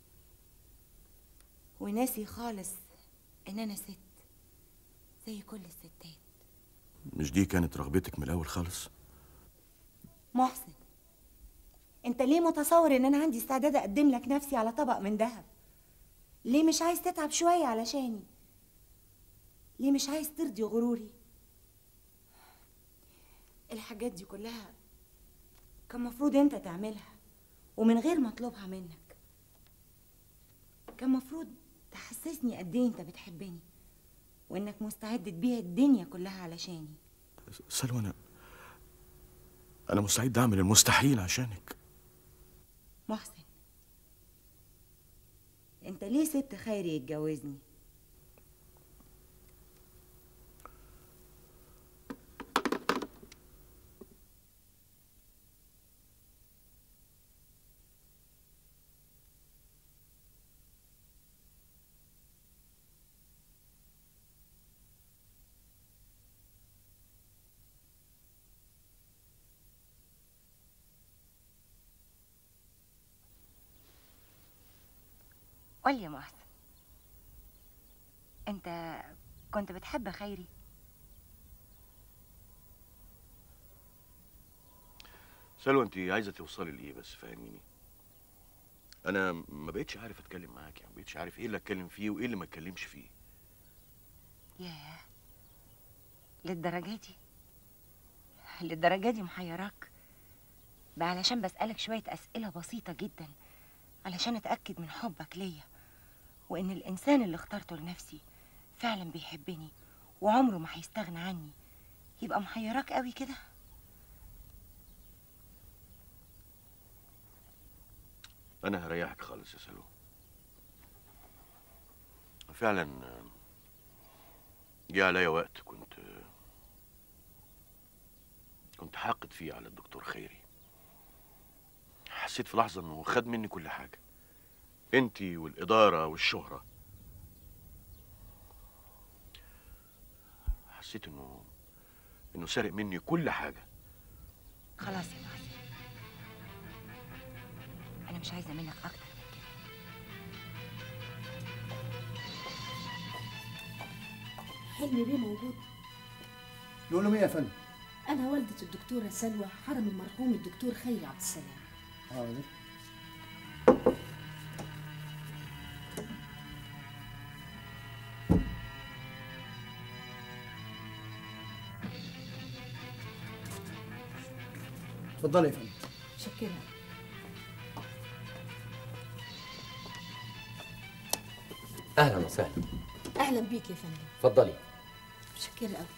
وناسي خالص ان انا ست زي كل الستات مش دي كانت رغبتك من الاول خالص محسن انت ليه متصور ان انا عندي استعداد اقدم لك نفسي على طبق من ذهب ليه مش عايز تتعب شويه علشاني ليه مش عايز ترضي غروري الحاجات دي كلها كان مفروض انت تعملها ومن غير ما اطلبها منك كان مفروض تحسسني قد ايه انت بتحبني وانك مستعد تبيع الدنيا كلها علشاني سلوى انا انا مستعد اعمل المستحيل عشانك محسن انت ليه سبت خيري يتجوزني قول لي يا محسن انت كنت بتحب خيري سلوى انت عايزه توصلي لايه بس فاهميني انا ما بقتش عارف اتكلم معاك يعني ما بقتش عارف ايه اللي اتكلم فيه وايه اللي ما اتكلمش فيه ياه للدرجة دي للدرجة دي محيراك بقى علشان بسألك شوية أسئلة بسيطة جدا علشان أتأكد من حبك ليا وإن الإنسان اللي اخترته لنفسي فعلا بيحبني وعمره ما هيستغنى عني يبقى محيراك قوي كده انا هريحك خالص يا سلوى فعلا آه، جه عليا وقت كنت آه، كنت حاقد فيه على الدكتور خيري حسيت في لحظة انه خد مني كل حاجة انتي والإدارة والشهرة حسيت انه انه سارق مني كل حاجة خلاص يا محسن أنا مش عايزة منك أكتر حلمي بيه موجود نقول له مين يا فندم؟ انا والده الدكتوره سلوى حرم المرحوم الدكتور خيري عبد السلام حاضر اتفضلي يا فندم شكرا اهلا وسهلا اهلا بيك يا فندم اتفضلي شكرا قوي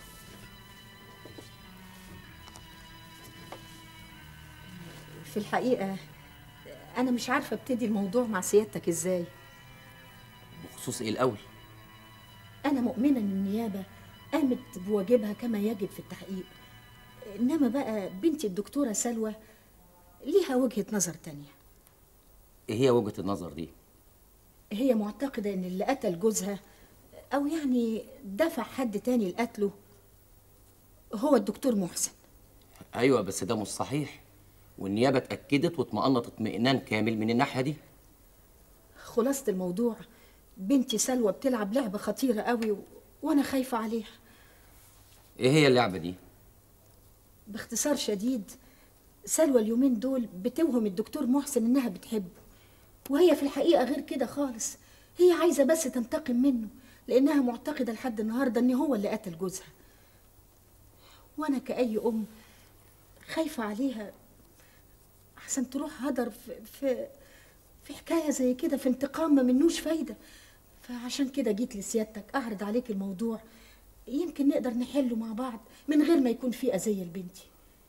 في الحقيقه انا مش عارفه ابتدي الموضوع مع سيادتك ازاي بخصوص ايه الاول انا مؤمنه ان النيابه قامت بواجبها كما يجب في التحقيق انما بقى بنتي الدكتوره سلوى ليها وجهه نظر تانية ايه هي وجهه النظر دي هي معتقده ان اللي قتل جوزها او يعني دفع حد تاني لقتله هو الدكتور محسن ايوه بس ده مش صحيح والنيابه اتاكدت واطمأنت اطمئنان كامل من الناحيه دي خلاصه الموضوع بنتي سلوى بتلعب لعبه خطيره قوي و... وانا خايفه عليها ايه هي اللعبه دي باختصار شديد سلوى اليومين دول بتوهم الدكتور محسن انها بتحبه وهي في الحقيقه غير كده خالص هي عايزه بس تنتقم منه لانها معتقده لحد النهارده ان هو اللي قتل جوزها وانا كاي ام خايفه عليها احسن تروح هدر في في في حكايه زي كده في انتقام ما منوش فايده فعشان كده جيت لسيادتك اعرض عليك الموضوع يمكن نقدر نحله مع بعض من غير ما يكون في اذيه لبنتي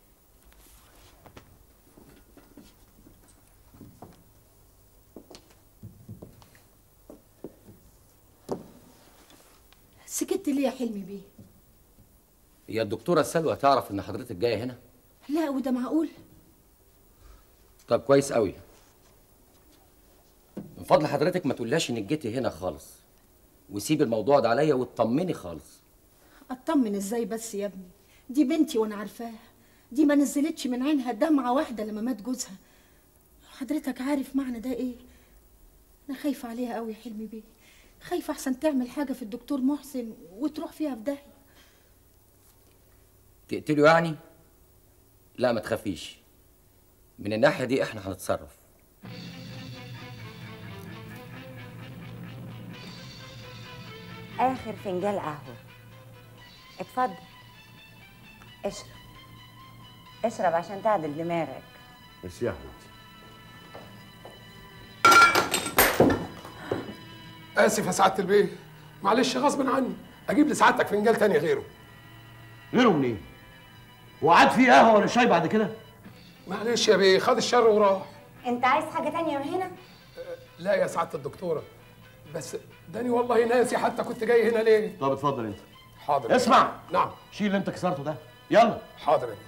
سكت ليه يا حلمي بيه هي الدكتوره سلوى تعرف ان حضرتك جايه هنا لا وده معقول طب كويس قوي من فضل حضرتك ما تقولهاش انك جيتي هنا خالص وسيب الموضوع ده عليا واطمني خالص اطمن ازاي بس يا ابني دي بنتي وانا عارفاها دي ما نزلتش من عينها دمعه واحده لما مات جوزها حضرتك عارف معنى ده ايه انا خايفه عليها قوي يا حلمي بيه خايفه احسن تعمل حاجه في الدكتور محسن وتروح فيها في داهيه تقتله يعني لا ما تخافيش من الناحيه دي احنا هنتصرف اخر فنجان قهوه اتفضل اشرب اشرب عشان تعدل دماغك بس يا حبيبتي اسف يا سعاده البيه معلش غصب عني اجيب لسعادتك فنجان تاني غيره غيره منين؟ وقعد في قهوه ولا شاي بعد كده؟ معلش يا بيه خد الشر وراح انت عايز حاجه تانية من هنا لا يا سعاده الدكتوره بس داني والله ناسي حتى كنت جاي هنا ليه طب اتفضل انت حاضر اسمع نعم شيل اللي انت كسرته ده يلا حاضر يا بيه.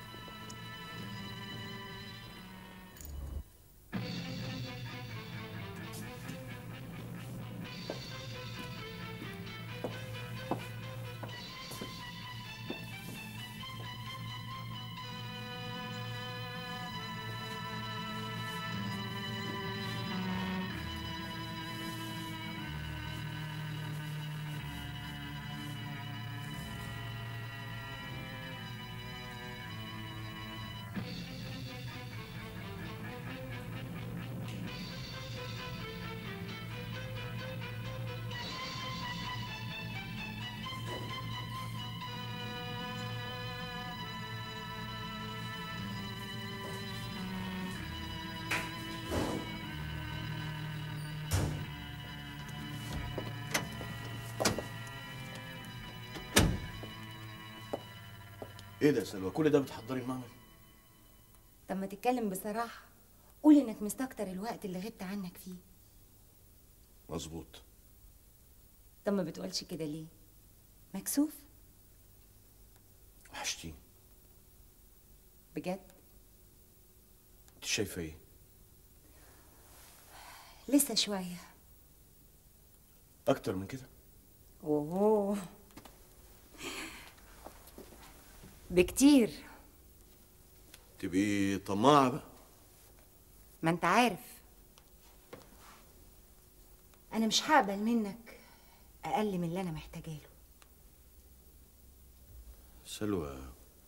ايه ده يا سلوى كل ده بتحضري المعمل طب ما تتكلم بصراحه قول انك مستكتر الوقت اللي غبت عنك فيه مظبوط طب ما بتقولش كده ليه مكسوف وحشتيني بجد انت شايفه ايه لسه شويه اكتر من كده اوه بكتير تبقي طماعه بقى ما انت عارف انا مش هقبل منك اقل من اللي انا محتاجه له سلوى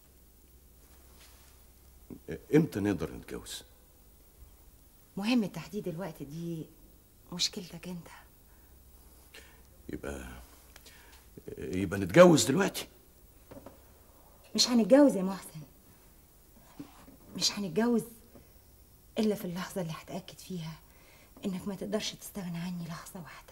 امتى نقدر نتجوز مهم تحديد الوقت دي مشكلتك انت يبقى يبقى نتجوز دلوقتي مش هنتجوز يا محسن مش هنتجوز الا في اللحظه اللي هتاكد فيها انك ما تقدرش تستغنى عني لحظه واحده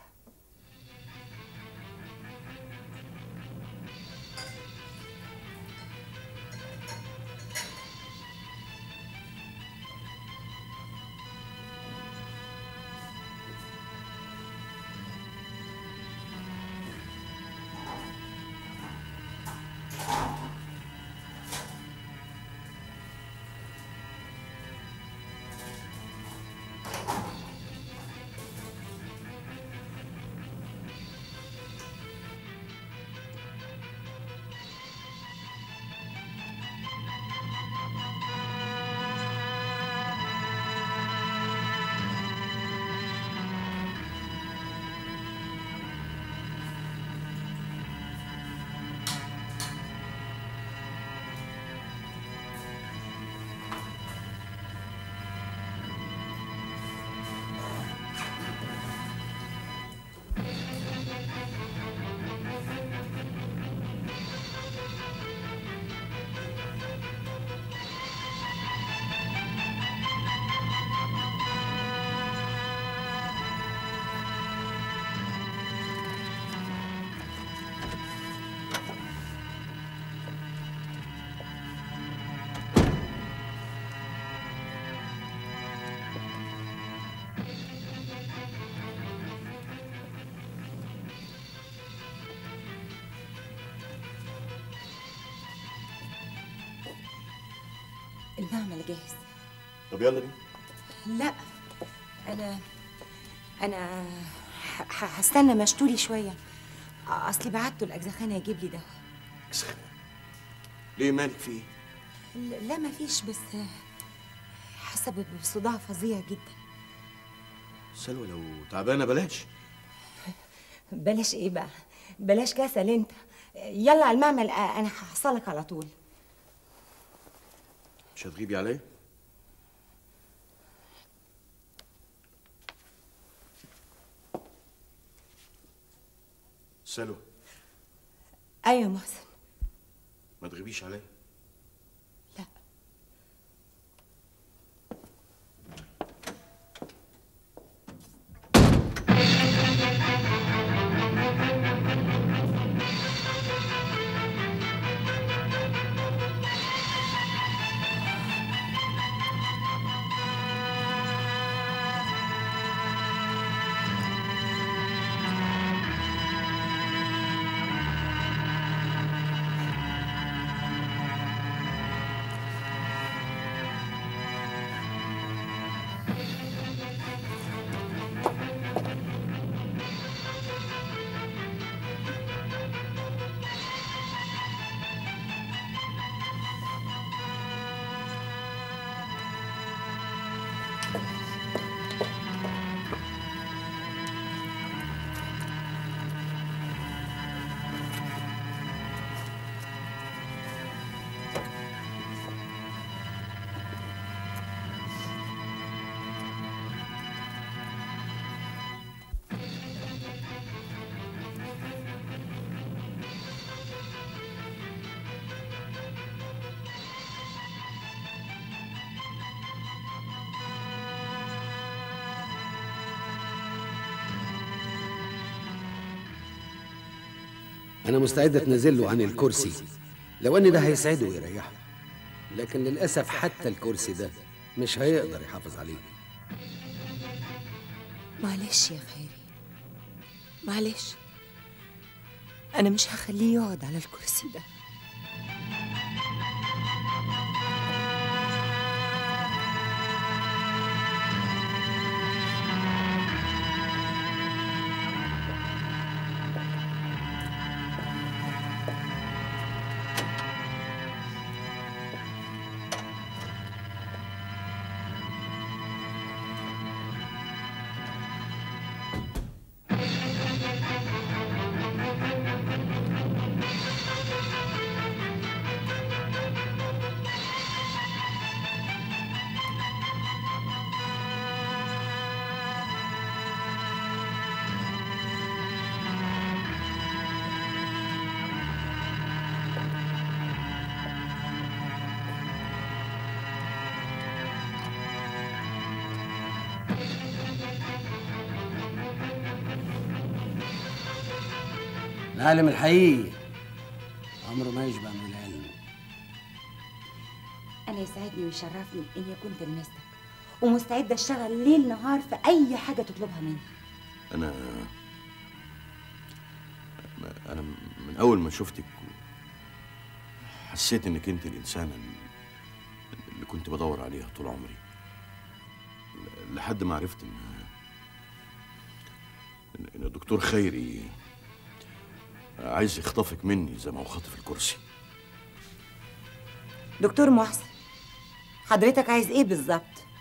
المعمل جاهز طب يلا بينا لا انا انا ه- ه- هستنى مشتولي شويه اصلي بعته الاجزخانه يجيب لي دواء ليه مالك في ايه لا ما فيش بس حاسه ب- بصداع فظيع جدا سلوى لو تعبانه بلاش بلاش ايه بقى بلاش كسل انت يلا على المعمل آه، انا هحصلك على طول مش هتغيبي عليا سلوى ايوه يا محسن ما تغيبيش عليا أنا مستعد أتنازله عن الكرسي لو إن ده هيسعده ويريحه لكن للأسف حتى الكرسي ده مش هيقدر يحافظ عليه معلش يا خيري معلش انا مش هخليه يقعد على الكرسي ده العالم الحقيقي عمره ما يشبع من العلم انا يسعدني ويشرفني اني اكون تلميذتك ومستعده اشتغل ليل نهار في اي حاجه تطلبها مني انا انا من اول ما شفتك حسيت انك انت الانسانه اللي كنت بدور عليها طول عمري لحد ما عرفت ان ان إن الدكتور خيري عايز يخطفك مني زي ما هو خاطف الكرسي دكتور محسن حضرتك عايز ايه بالظبط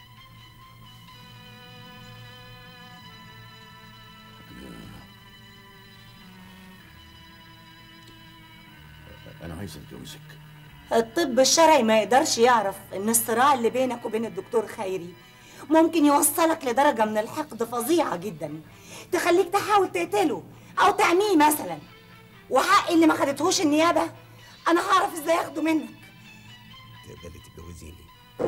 انا عايز اتجوزك الطب الشرعي ما يقدرش يعرف ان الصراع اللي بينك وبين الدكتور خيري ممكن يوصلك لدرجة من الحقد فظيعة جدا تخليك تحاول تقتله او تعميه مثلا وحق اللي ما خدتهوش النيابة انا هعرف ازاي اخده منك تقبلي تتجوزيني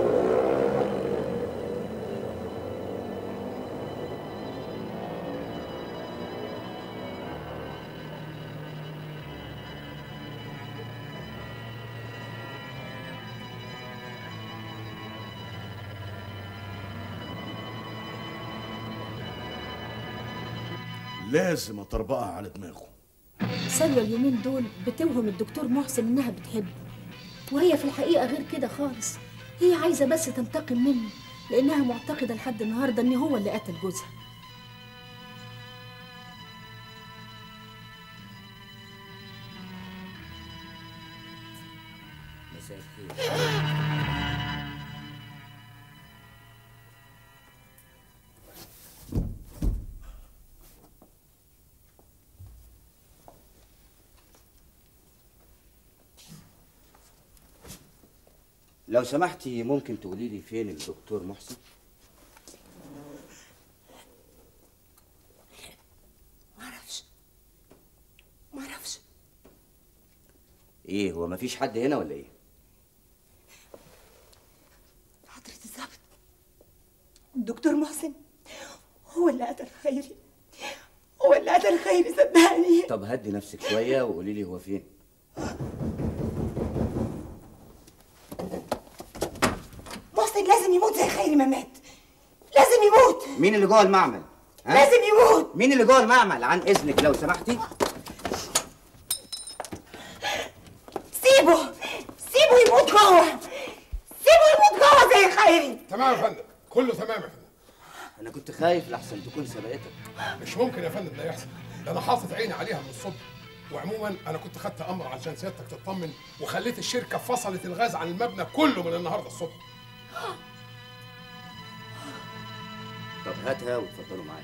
لازم اطربقها على دماغه سلوى اليومين دول بتوهم الدكتور محسن انها بتحبه وهي في الحقيقه غير كده خالص هي عايزه بس تنتقم منه لانها معتقده لحد النهارده ان هو اللي قتل جوزها مساء الخير لو سمحتي ممكن تقولي لي فين الدكتور محسن معرفش معرفش ايه هو مفيش حد هنا ولا ايه حضرة الظابط الدكتور محسن هو اللي قتل خيري هو اللي قتل خيري صدقني طب هدي نفسك شويه وقولي لي هو فين محسن لازم يموت زي خيري ما مات لازم يموت مين اللي جوه المعمل ها؟ لازم يموت مين اللي جوه المعمل عن اذنك لو سمحتي سيبه سيبه يموت جوه سيبه يموت جوه زي خيري تمام يا فندم كله تمام يا فندم انا كنت خايف لحسن تكون سبقتك مش ممكن يا فندم ده يحصل ده انا حاطط عيني عليها من الصبح وعموما انا كنت خدت امر عشان سيادتك تطمن وخليت الشركه فصلت الغاز عن المبنى كله من النهارده الصبح طب هاتها واتفضلوا معايا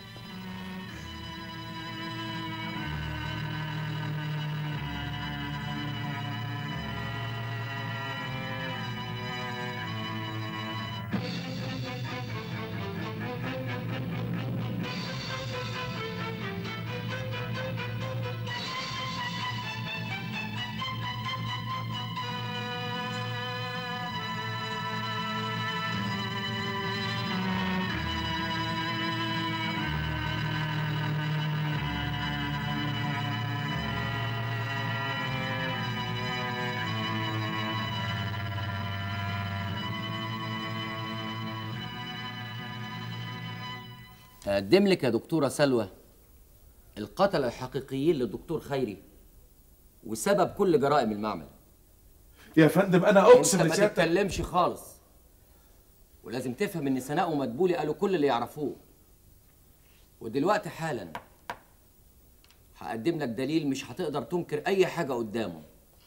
أقدم لك يا دكتورة سلوى القتلة الحقيقيين للدكتور خيري وسبب كل جرائم المعمل يا فندم انا اقسم انت ما لسيادتك تتكلمش خالص ولازم تفهم ان سناء ومدبولي قالوا كل اللي يعرفوه ودلوقتي حالا هقدم لك دليل مش هتقدر تنكر اي حاجه قدامه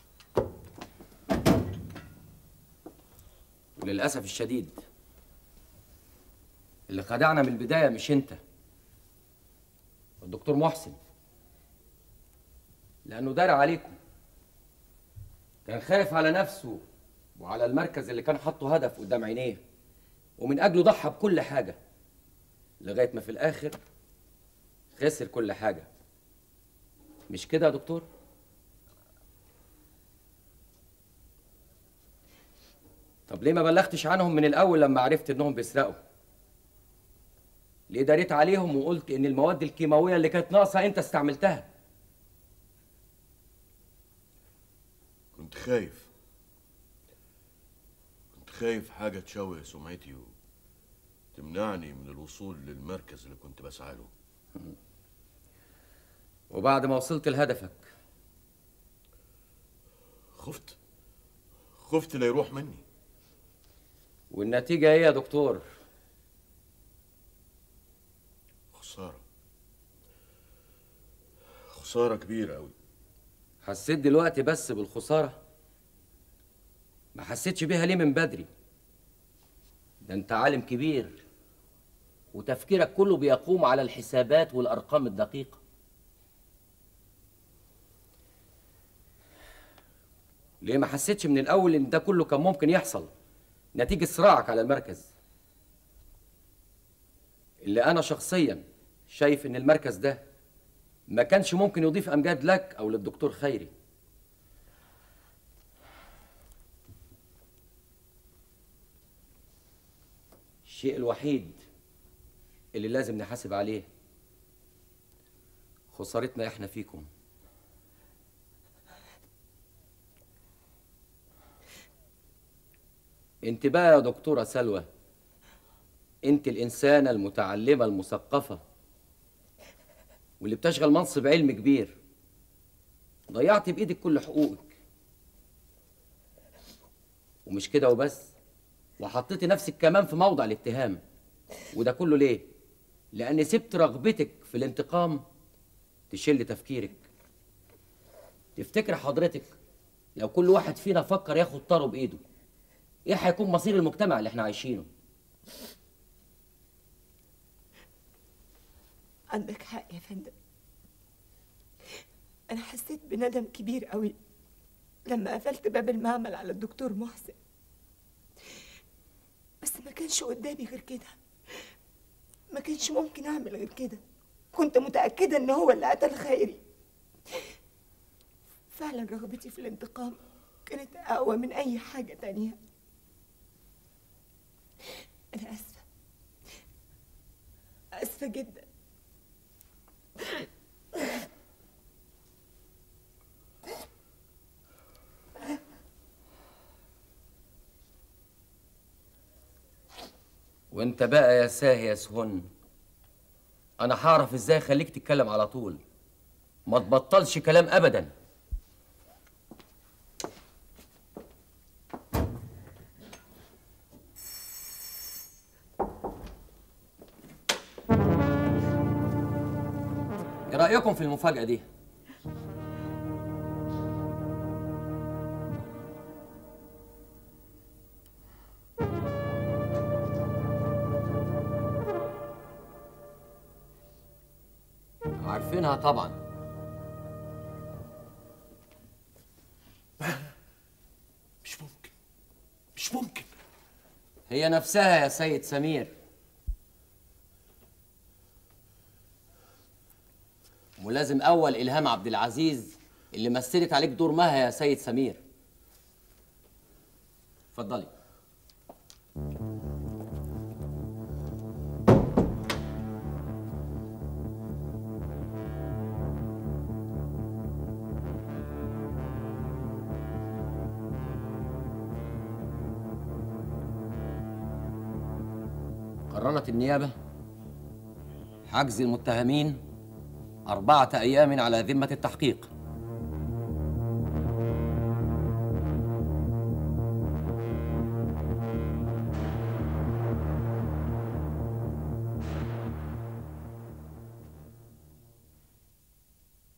وللاسف الشديد اللي خدعنا من البدايه مش انت الدكتور محسن لانه دار عليكم كان خايف على نفسه وعلى المركز اللي كان حاطه هدف قدام عينيه ومن اجله ضحى بكل حاجه لغايه ما في الاخر خسر كل حاجه مش كده يا دكتور طب ليه ما بلغتش عنهم من الاول لما عرفت انهم بيسرقوا ليه داريت عليهم وقلت ان المواد الكيماويه اللي كانت ناقصه انت استعملتها كنت خايف كنت خايف حاجة تشوه سمعتي وتمنعني من الوصول للمركز اللي كنت بسعى له وبعد ما وصلت لهدفك خفت خفت لا يروح مني والنتيجه ايه يا دكتور خسارة خسارة كبيرة أوي حسيت دلوقتي بس بالخساره ما حسيتش بيها ليه من بدري ده انت عالم كبير وتفكيرك كله بيقوم على الحسابات والارقام الدقيقه ليه ما حسيتش من الاول ان ده كله كان ممكن يحصل نتيجه صراعك على المركز اللي انا شخصيا شايف ان المركز ده ما كانش ممكن يضيف امجاد لك او للدكتور خيري الشيء الوحيد اللي لازم نحاسب عليه خسارتنا احنا فيكم انت بقى يا دكتورة سلوى انت الانسانة المتعلمة المثقفة واللي بتشغل منصب علم كبير ضيعت بايدك كل حقوقك ومش كده وبس وحطيتي نفسك كمان في موضع الاتهام وده كله ليه لان سبت رغبتك في الانتقام تشل تفكيرك تفتكر حضرتك لو كل واحد فينا فكر ياخد طاره بايده ايه هيكون مصير المجتمع اللي احنا عايشينه عندك حق يا فندم أنا حسيت بندم كبير قوي لما قفلت باب المعمل على الدكتور محسن بس ما كانش قدامي غير كده ما كانش ممكن اعمل غير كده كنت متأكدة ان هو اللي قتل خيري فعلا رغبتي في الانتقام كانت اقوى من اي حاجة تانية انا اسفة اسفة جدا وانت بقى يا ساهي يا سهن انا هعرف ازاي اخليك تتكلم على طول ما تبطلش كلام ابدا ايه رايكم في المفاجاه دي عارفينها طبعا مش ممكن مش ممكن هي نفسها يا سيد سمير ولازم اول الهام عبد العزيز اللي مثلت عليك دور مها يا سيد سمير اتفضلي قررت النيابة حجز المتهمين أربعة أيام على ذمة التحقيق